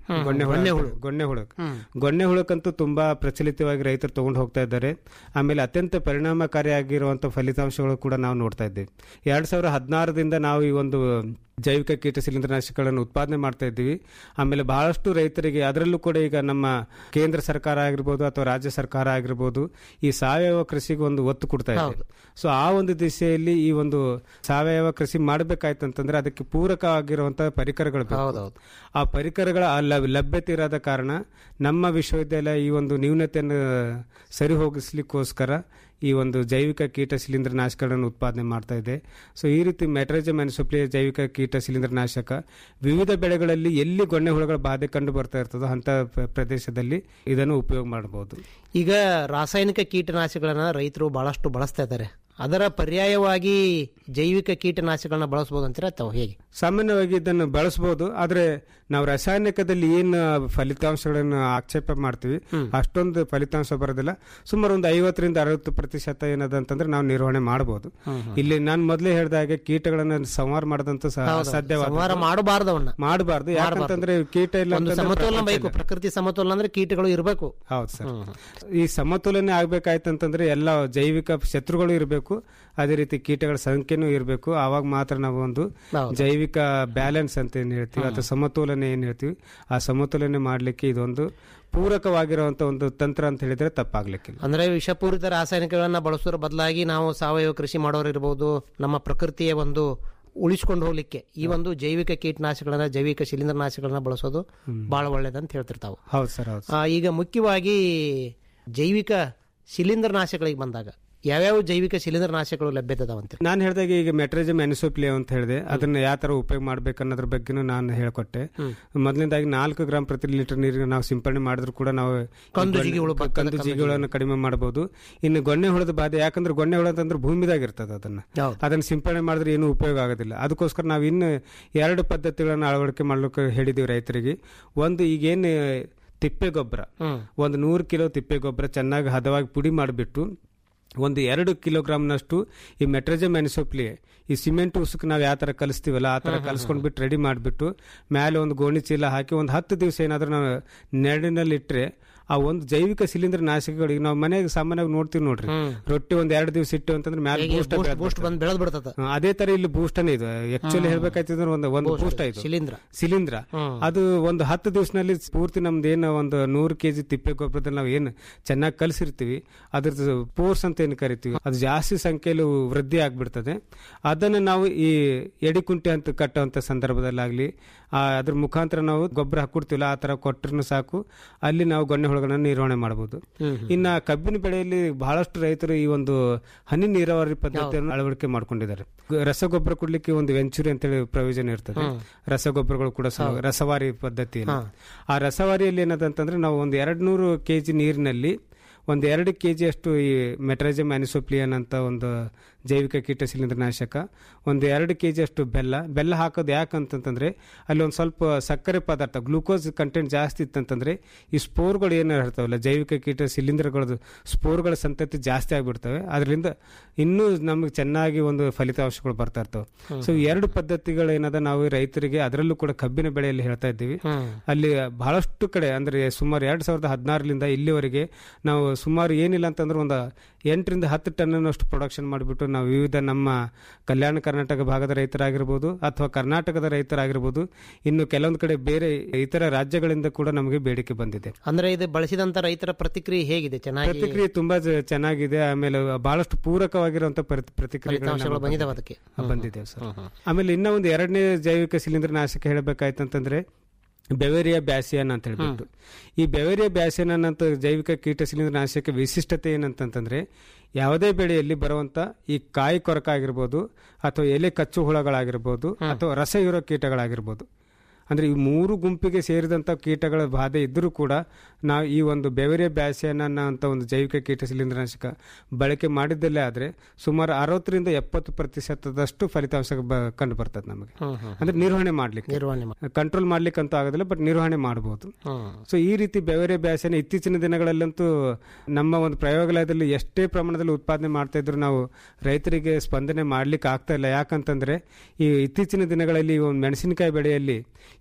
ಹ್ಮ್. ಗೊಣ್ಣೆ ಹುಳ ಗೊಣ್ಣೆ ಅಂತ- ಹುಳು. ಗೊಣ್ಣೆ ಹುಳಕ್ ಹ್ಮ್. ಗೊಣ್ಣೆ ಹುಳಕ್ಕಂತೂ ತುಂಬಾ ಪ್ರಚಲಿತವಾಗಿ ರೈತರು ತಗೊಂಡು ಹೋಗ್ತಾ ಇದ್ದಾರೆ ಆಮೇಲೆ ಅತ್ಯಂತ ಪರಿಣಾಮಕಾರಿಯಾಗಿರುವಂತ ಫಲಿತಾಂಶಗಳು ಕೂಡ ನಾವು ನೋಡ್ತಾ ಇದ್ದೀವಿ ಎರಡ್ ಸಾವಿರದ ಹದಿನಾರರಿಂದ ನಾವು ಈ ಒಂದು ಜೈವಿಕ ಕೀಟ ಶಿಲೀಂಧ್ರನಾಶಕಗಳನ್ನು ಉತ್ಪಾದನೆ ಮಾಡ್ತಾ ಇದ್ದೀವಿ ಆಮೇಲೆ ಬಹಳಷ್ಟು ರೈತರಿಗೆ ಅದರಲ್ಲೂ ಕೂಡ ಈಗ ನಮ್ಮ ಕೇಂದ್ರ ಸರ್ಕಾರ ಆಗಿರ್ಬೋದು ಅಥವಾ ರಾಜ್ಯ ಸರ್ಕಾರ ಆಗಿರ್ಬೋದು ಈ ಸಾವಯವ ಕೃಷಿಗೆ ಒಂದು ಒತ್ತು ಕೊಡ್ತಾ ಇದೆ ಸೊ ಆ ಒಂದು ದಿಶೆಯಲ್ಲಿ ಈ ಒಂದು ಸಾವಯವ ಕೃಷಿ ಮಾಡಬೇಕಾಯ್ತಂತಂದ್ರೆ ಅದಕ್ಕೆ ಪೂರಕವಾಗಿರುವಂತಹ ಪರಿಕರಗಳು ಬೇಕು. ಆ ಪರಿಕರಗಳ ಆ ಲಭ್- ಲಭ್ಯತೆ ಇರೋದ ಕಾರಣ ನಮ್ಮ ವಿಶ್ವವಿದ್ಯಾಲಯ ಈ ಒಂದು ನ್ಯೂನತೆಯನ್ನು ಸರಿ ಹೋಗಿಸ್ಲಿಕ್ಕೋಸ್ಕರ ಈ ಒಂದು ಜೈವಿಕ ಕೀಟ ಶಿಲೀಂಧ್ರನಾಶಕಗಳನ್ನು ಉತ್ಪಾದನೆ ಮಾಡ್ತಾ ಇದೆ ಸೊ ಈ ರೀತಿ ಮೆಟ್ರೈಜಮ್ ಅನಿಸೋಪ್ಲಿಯ ಜೈವಿಕ ಕೀಟ ಶಿಲೀಂಧ್ರನಾಶಕ ವಿವಿಧ ಬೆಳೆಗಳಲ್ಲಿ ಎಲ್ಲಿ ಗೊಣ್ಣೆ ಹುಳುಗಳ ಬಾಧೆ ಕಂಡು ಬರ್ತಾ ಇರ್ತದೋ ಅಂತ ಪ್ರ- ಪ್ರದೇಶದಲ್ಲಿ ಇದನ್ನು ಉಪಯೋಗ ಮಾಡಬಹುದು ಈಗ ರಾಸಾಯನಿಕ ಕೀಟನಾಶಕಗಳನ್ನ ರೈತರು ಬಹಳಷ್ಟು ಬಳಸ್ತಾ ಇದ್ದಾರೆ ಅದರ ಪರ್ಯಾಯವಾಗಿ ಜೈವಿಕ ಕೀಟನಾಶಕಗಳನ್ನ ಬಳಸಬಹುದು ಅಂತೀರಾ ಅಥವಾ ಹೇಗೆ ಸಾಮಾನ್ಯವಾಗಿ ಇದನ್ನು ಬಳಸಬಹುದು ಆದ್ರೆ ನಾವು ರಾಸಾಯನಿಕದಲ್ಲಿ ಏನು ಫಲಿತಾಂಶಗಳನ್ನು ಆಕ್ಷೇಪ ಮಾಡ್ತೀವಿ ಅಷ್ಟೊಂದು ಫಲಿತಾಂಶ ಬರೋದಿಲ್ಲ ಸುಮಾರು ಒಂದು ಐವತ್ತರಿಂದ ಅರವತ್ತು ಪ್ರತಿಶತ ಏನದ ಅಂತಂದ್ರೆ ನಾವು ನಿರ್ವಹಣೆ ಮಾಡಬಹುದು ಇಲ್ಲಿ ನಾನು ಮೊದಲೇ ಹೇಳಿದ ಹಾಗೆ ಕೀಟಗಳನ್ನ ಸಂಹಾರ ಮಾಡದಂತ ಹೌದು. ಸಾಧ್ಯವಾದ ಸಂಹಾರ ಮಾಡಬಾರ್ದು ಅವನ್ನ ಮಾಡಬಾರ್ದು ಯಾಕಂತಂದ್ರೆ ಕೀಟ ಇಲ್ಲ ಒಂದು ಅಂತಂದ್ರೆ ಸಮತೋಲನ ಪ್ರಪಂಚ ಬೇಕು ಇಲ್ಲ. ಪ್ರಕೃತಿ ಸಮತೋಲನ ಅಂದ್ರೆ ಕೀಟಗಳು ಇರಬೇಕು ಹೌದು ಸರ್ ಈ ಸಮತೋಲನೆ ಆಗ್ಬೇಕಾಯ್ತಂತಂದ್ರೆ ಎಲ್ಲ ಜೈವಿಕ ಶತ್ರುಗಳು ಇರಬೇಕು ಅದೇ ರೀತಿ ಕೀಟಗಳ ಸಂಖ್ಯೆನೂ ಇರಬೇಕು ಆವಾಗ ಮಾತ್ರ ನಾವು ಒಂದು ಜೈವಿಕ ಬ್ಯಾಲೆನ್ಸ್ ಅಂತ ಏನ್ ಹೇಳ್ತೀವಿ ಅಥವಾ ಸಮತೋಲನೆ ಏನ್ ಹೇಳ್ತೀವಿ ಆ ಸಮತೋಲನೆ ಮಾಡ್ಲಿಕ್ಕೆ ಇದೊಂದು ಪೂರಕವಾಗಿರುವಂತ ಒಂದು ತಂತ್ರ ಅಂತ ಹೇಳಿದ್ರೆ ತಪ್ಪಾಗ್ಲಿಕ್ಕಿಲ್ಲ ಅಂದ್ರೆ ವಿಷಪೂರಿತ ರಾಸಾಯನಿಕಗಳನ್ನ ಬಳಸೋದ್ರ ಬದಲಾಗಿ ನಾವು ಸಾವಯವ ಕೃಷಿ ಮಾಡೋರು ಇರಬಹುದು ನಮ್ಮ ಪ್ರಕೃತಿಯ ಒಂದು ಉಳಿಸ್ಕೊಂಡು ಹೋಗ್ಲಿಕ್ಕೆ ಈ ಒಂದು ಜೈವಿಕ ಕೀಟನಾಶಕಗಳನ್ನ ಜೈವಿಕ ಶಿಲೀಂಧ್ರನಾಶಕಗಳನ್ನ ಬಳಸೋದು ಬಹಳ ಒಳ್ಳೇದಂತ ಹೇಳ್ತಿರ್ತಾವೆ ಹೌದು ಸರ್ ಹೌದು ಆ, ಈಗ ಮುಖ್ಯವಾಗಿ ಜೈವಿಕ ಶಿಲೀಂಧ್ರನಾಶಕಗಳಿಗೆ ಬಂದಾಗ ಯಾವ್ಯಾವ ಜೈವಿಕ ಶಿಲೀಂಧ್ರನಾಶಕಗಳು ಲಭ್ಯತೆ ಅದಾವಂತ ನಾನು ಹೇಳಿದಾಗ ಈಗ ಮೆಟ್ರಜಮ್ ಅನಿಸೋಪ್ಲಿಯ ಅಂತ ಹೇಳಿದೆ ಅದನ್ನ ಯಾವ ತರ ಉಪಯೋಗ ಮಾಡ್ಬೇಕು ಅನ್ನೋದ್ರ ಬಗ್ಗೆನೂ ನಾನು ಹೇಳ್ಕೊಟ್ಟೆ ಮೊದಲನೇದಾಗಿ ನಾಲ್ಕು ಗ್ರಾಮ್ ಪ್ರತಿ ಲೀಟರ್ ನೀರಿಗೆ ನಾವು ಸಿಂಪಡಣೆ ಮಾಡಿದ್ರು ಕೂಡ ನಾವು ಈ ಕಂದು ಗೊಣ್ಣೆ- ಜಿಗಿಹುಳು ಬರ್ತದೆ, ಕಂದು ಕಂದು ಜಿಗಿಗಳನ್ನು ಕಡಿಮೆ ಮಾಡಬಹುದು ಇನ್ನು ಗೊಣ್ಣೆ ಹುಳದ ಬಾಧೆ ಯಾಕಂದ್ರೆ ಗೊಣ್ಣೆ ಹುಳ ಅಂತಂದ್ರೆ ಭೂಮಿದಾಗ ಇರ್ತದೆ ಅದನ್ನ ಅದನ್ನ ಸಿಂಪಡಣೆ ಮಾಡಿದ್ರೆ ಏನು ಉಪಯೋಗ ಆಗೋದಿಲ್ಲ ಅದಕ್ಕೋಸ್ಕರ ನಾವು ಇನ್ನು ಎರಡು ಪದ್ಧತಿಗಳನ್ನು ಅಳವಡಿಕೆ ಮಾಡ್ಲಿಕ್ಕೆ ಹೇಳಿದೀವಿ ರೈತರಿಗೆ ಒಂದು ಈಗೇನು ತಿಪ್ಪೆ ಗೊಬ್ಬರ ಒಂದು ನೂರು ಕಿಲೋ ತಿಪ್ಪೆ ಗೊಬ್ಬರ ಚೆನ್ನಾಗಿ ಹದವಾಗಿ ಪುಡಿ ಮಾಡಿಬಿಟ್ಟು ಒಂದು ಎರಡು ಕಿಲೋಗ್ರಾಮ್ನಷ್ಟು ಈ ಮೆಟ್ರಜಮ್ ಅನಿಸೋಪ್ಲಿ ಈ ಸಿಮೆಂಟ್ ಉಸುಕ್ ನಾವು ಯಾವ ಥರ ಕಲಿಸ್ತೀವಲ್ಲ ಆ ಥರ ಕಲಿಸ್ಕೊಂಡ್ಬಿಟ್ಟು ರೆಡಿ ಮಾಡಿಬಿಟ್ಟು ಮೇಲೆ ಒಂದು ಗೋಣಿ ಚೀಲ ಹಾಕಿ ಒಂದು ಹತ್ತು ದಿವಸ ಏನಾದರೂ ನಾವು ನೆರಳಿನಲ್ಲಿ ಇಟ್ಟರೆ ಆ ಒಂದು ಜೈವಿಕ ಶಿಲೀಂಧ್ರ ನಾಶಕಗಳಿಗೆ ನಾವು ಮನೆಗೆ ಸಾಮಾನ್ಯವಾಗಿ ನೋಡ್ತೀವಿ ನೋಡ್ರಿ ರೊಟ್ಟಿ ಒಂದ್ ಎರಡು ದಿವಸ ಇಟ್ಟು ಅಂತಂದ್ರೆ ಮೇಲೆ ಹೇಗೆ ಬೂಸ್ಟ್ boost- boost ಬಂದ್ ಬೆಳೆದ್ ಬಿಡ್ತದ ಅದೇ ತರ ಇಲ್ಲಿ ಬೂಸ್ಟನೇ ಇದು ಆಕ್ಚುಲಿ ಹೇಳ್ಬೇಕಾಯ್ತಂದ್ರೆ ಒಂದು ಒಂದು Boost, ಬೂಸ್ಟ್ ಇದು ಶಿಲೀಂಧ್ರ. ಶಿಲೀಂಧ್ರ ಅದು ಒಂದು ಹತ್ತು ದಿವಸನಲ್ಲಿ ಪೂರ್ತಿ ನಮ್ದು ಏನು ಒಂದು ನೂರು ಕೆಜಿ ತಿಪ್ಪೆ ಗೊಬ್ಬರದಲ್ಲಿ ನಾವು ಏನು ಚೆನ್ನಾಗಿ ಕಲಿಸಿರ್ತೀವಿ ಅದ್ರದ್ದು ಪೋರ್ಸ್ ಅಂತ ಏನು ಕರಿತೀವಿ ಅದು ಜಾಸ್ತಿ ಸಂಖ್ಯೆಯಲ್ಲಿ ವೃದ್ಧಿ ಆಗ್ಬಿಡ್ತದೆ ಅದನ್ನು ನಾವು ಈ ಎಡಿಕುಂಟೆ ಅಂತ ಕಟ್ಟುವಂತ ಸಂದರ್ಭದಲ್ಲಾಗ್ಲಿ ಆ, ಅದ್ರ ಮುಖಾಂತರ ನಾವು ಗೊಬ್ಬರ ಹಾಕೊಡ್ತೀವಲ್ಲ ಆ ತರ ಕೊಟ್ಟರು ಸಾಕು ಅಲ್ಲಿ ನಾವು ಗೊಣ್ಣೆ ಹುಳುಗಳನ್ನ ನಿರ್ವಹಣೆ ಮಾಡಬಹುದು ಇನ್ನ ಕಬ್ಬಿನ ಬೆಳೆಯಲ್ಲಿ ಬಹಳಷ್ಟು ರೈತರು ಈ ಒಂದು ಹನಿ ನೀರಾವರಿ ಪದ್ಧತಿಯನ್ನು ಅಳವಡಿಕೆ ಮಾಡ್ಕೊಂಡಿದ್ದಾರೆ ಗ- ರಸಗೊಬ್ಬರ ಕೊಡ್ಲಿಕ್ಕೆ ಒಂದು ವೆಂಚುರಿ ಅಂತೇಳಿ ಪ್ರಯೋಜನ ಇರ್ತದೆ ಹ್ಮ್. ರಸಗೊಬ್ಬರಗಳು ಕೂಡ ಸಹ ರಸವಾರಿ ಪದ್ಧತಿಯಲ್ಲಿ ಆ ರಸವಾರಿಯಲ್ಲಿ ಏನದಂತಂದ್ರೆ ನಾವು ಒಂದು ಎರಡ್ ನೂರು ಕೆಜಿ ನೀರಿನಲ್ಲಿ ಒಂದು ಎರಡು ಕೆ ಅಷ್ಟು ಈ ಮೆಟ್ರಜಮ್ ಅನಿಸೋಪ್ಲಿಯನ್ ಅಂತ ಒಂದು ಜೈವಿಕ ಕೀಟ ಶಿಲೀಂಧ್ರನಾಶಕ ಒಂದು ಎರಡು ಕೆ ಅಷ್ಟು ಬೆಲ್ಲ ಬೆಲ್ಲ ಹಾಕೋದು ಯಾಕಂತಂತಂದ್ರೆ ಅಲ್ಲಿ ಒಂದು ಸ್ವಲ್ಪ ಸಕ್ಕರೆ ಪದಾರ್ಥ ಗ್ಲೂಕೋಸ್ ಕಂಟೆಂಟ್ ಜಾಸ್ತಿ ಇತ್ತಂತಂದ್ರೆ ಈ ಸ್ಪೋರ್ಗಳು ಏನು ಇರ್ತಾವಲ್ಲ ಜೈವಿಕ ಕೀಟ ಶಿಲೀಂಧ್ರಗಳದ್ದು ಸ್ಪೋರ್ಗಳ ಸಂತತಿ ಜಾಸ್ತಿ ಆಗಿಬಿಡ್ತವೆ ಅದರಿಂದ ಇನ್ನೂ ನಮಗೆ ಚೆನ್ನಾಗಿ ಒಂದು ಫಲಿತಾಂಶಗಳು ಬರ್ತಾ ಇರ್ತವೆ ಸೊ ಈ ಎರಡು ಪದ್ಧತಿಗಳು ಏನದ ನಾವು ರೈತರಿಗೆ ಅದರಲ್ಲೂ ಕೂಡ ಕಬ್ಬಿನ ಬೆಳೆಯಲ್ಲಿ ಹೇಳ್ತಾ ಇದ್ದೀವಿ ಅಲ್ಲಿ ಬಹಳಷ್ಟು ಕಡೆ ಅಂದ್ರೆ ಸುಮಾರು ಎರಡ್ ಸಾವಿರದ ಹದಿನಾರರಿಂದ ಇಲ್ಲಿವರೆಗೆ ನಾವು ಸುಮಾರು ಏನಿಲ್ಲ ಅಂತಂದ್ರೆ ಒಂದು ಎಂಟರಿಂದ ಹತ್ತು ಟನ್ನಷ್ಟು ಪ್ರೊಡಕ್ಷನ್ ಮಾಡಿಬಿಟ್ಟು ನಾವು ವಿವಿಧ ನಮ್ಮ ಕಲ್ಯಾಣ ಕರ್ನಾಟಕ ಭಾಗದ ರೈತರಾಗಿರ್ಬೋದು ಅಥವಾ ಕರ್ನಾಟಕದ ರೈತರಾಗಿರ್ಬೋದು ಇನ್ನು ಕೆಲವೊಂದು ಕಡೆ ಬೇರೆ ಇತರ ರಾಜ್ಯಗಳಿಂದ ಕೂಡ ನಮಗೆ ಬೇಡಿಕೆ ಬಂದಿದೆ ಅಂದ್ರೆ ಇದು ಬಳಸಿದಂತ ರೈತರ ಪ್ರತಿಕ್ರಿಯೆ ಹೇಗಿದೆ ಚೆನ್ನಾಗಿ ಪ್ರತಿಕ್ರಿಯೆ ತುಂಬಾ ಜ- ಚೆನ್ನಾಗಿದೆ ಆಮೇಲೆ ಬಹಳಷ್ಟು ಪೂರಕವಾಗಿರುವಂತ ಪ್ರತಿಕ್ರಿಯೆ ಫಲಿತಾಂಶಗಳು ಬಂದಿದಾವೆ ಅದಕ್ಕೆ ಬಂದಿದೆ ಸರ್ ಆಮೇಲೆ ಇನ್ನ ಒಂದು ಎರಡನೇ ಜೈವಿಕ ಶಿಲೀಂಧ್ರ ನಾಶಕ ಹೇಳಬೇಕಾಯ್ತಂತಂದ್ರೆ ಬೆವೇರಿಯಾ ಬ್ಯಾಸಿಯನ್ ಅಂತ ಹೇಳ್ಬಿಟ್ಟು ಈ ಬೆವೇರಿಯಾ ಬ್ಯಾಸಿಯನ್ ಅಂತ ಜೈವಿಕ ಕೀಟ ಶಿಲೀಂಧ್ರ ನಾಶಕ ವಿಶಿಷ್ಟತೆ ಏನಂತಂತಂದ್ರೆ ಯಾವುದೇ ಬೆಳೆಯಲ್ಲಿ ಬರುವಂತ ಈ ಕಾಯಿ ಕೊರಕ ಆಗಿರ್ಬೋದು ಅಥವಾ ಎಲೆ ಕಚ್ಚು ಹುಳಗಳಾಗಿರ್ಬೋದು ಅಥವಾ ರಸ ಇರೋ ಕೀಟಗಳಾಗಿರ್ಬೋದು ಅಂದ್ರೆ ಈ ಮೂರು ಗುಂಪಿಗೆ ಸೇರಿದಂತ ಕೀಟಗಳ ಬಾಧೆ ಇದ್ದರೂ ಕೂಡ ನಾವು ಈ ಒಂದು ಬೆವರಿಯ ಬ್ಯಾಸಿಯನ್ ಅಂತ ಒಂದು ಜೈವಿಕ ಕೀಟ ಶಿಲೀಂಧ್ರನಾಶಕ ಬಳಕೆ ಮಾಡಿದ್ದಲ್ಲೇ ಆದ್ರೆ ಸುಮಾರು ಅರವತ್ತರಿಂದ ಎಪ್ಪತ್ತು ಪ್ರತಿಶತದಷ್ಟು ಫಲಿತಾಂಶ ಬ- ಕಂಡು ಬರ್ತದೆ ನಮಗೆ ಅಂದ್ರೆ ನಿರ್ವಹಣೆ ಮಾಡ್ಲಿಕ್ಕೆ ನಿರ್ವಹಣೆ ಕಂಟ್ರೋಲ್ ಮಾಡ್ಲಿಕ್ಕೆ ಅಂತೂ ಆಗೋದಿಲ್ಲ ಬಟ್ ನಿರ್ವಹಣೆ ಮಾಡಬಹುದು ಸೊ ಈ ರೀತಿ ಬೆವರೆ ಬ್ಯಾಸನ ಇತ್ತೀಚಿನ ದಿನಗಳಲ್ಲಂತೂ ನಮ್ಮ ಒಂದು ಪ್ರಯೋಗಾಲಯದಲ್ಲಿ ಎಷ್ಟೇ ಪ್ರಮಾಣದಲ್ಲಿ ಉತ್ಪಾದನೆ ಮಾಡ್ತಾ ಇದ್ರು ನಾವು ರೈತರಿಗೆ ಸ್ಪಂದನೆ ಮಾಡ್ಲಿಕ್ಕೆ ಆಗ್ತಾ ಇಲ್ಲ ಯಾಕಂತಂದ್ರೆ ಈ ಇತ್ತೀಚಿನ ದಿನಗಳಲ್ಲಿ ಈ ಒಂದು ಮೆಣಸಿನಕಾಯಿ ಬೆಳೆಯಲ್ಲಿ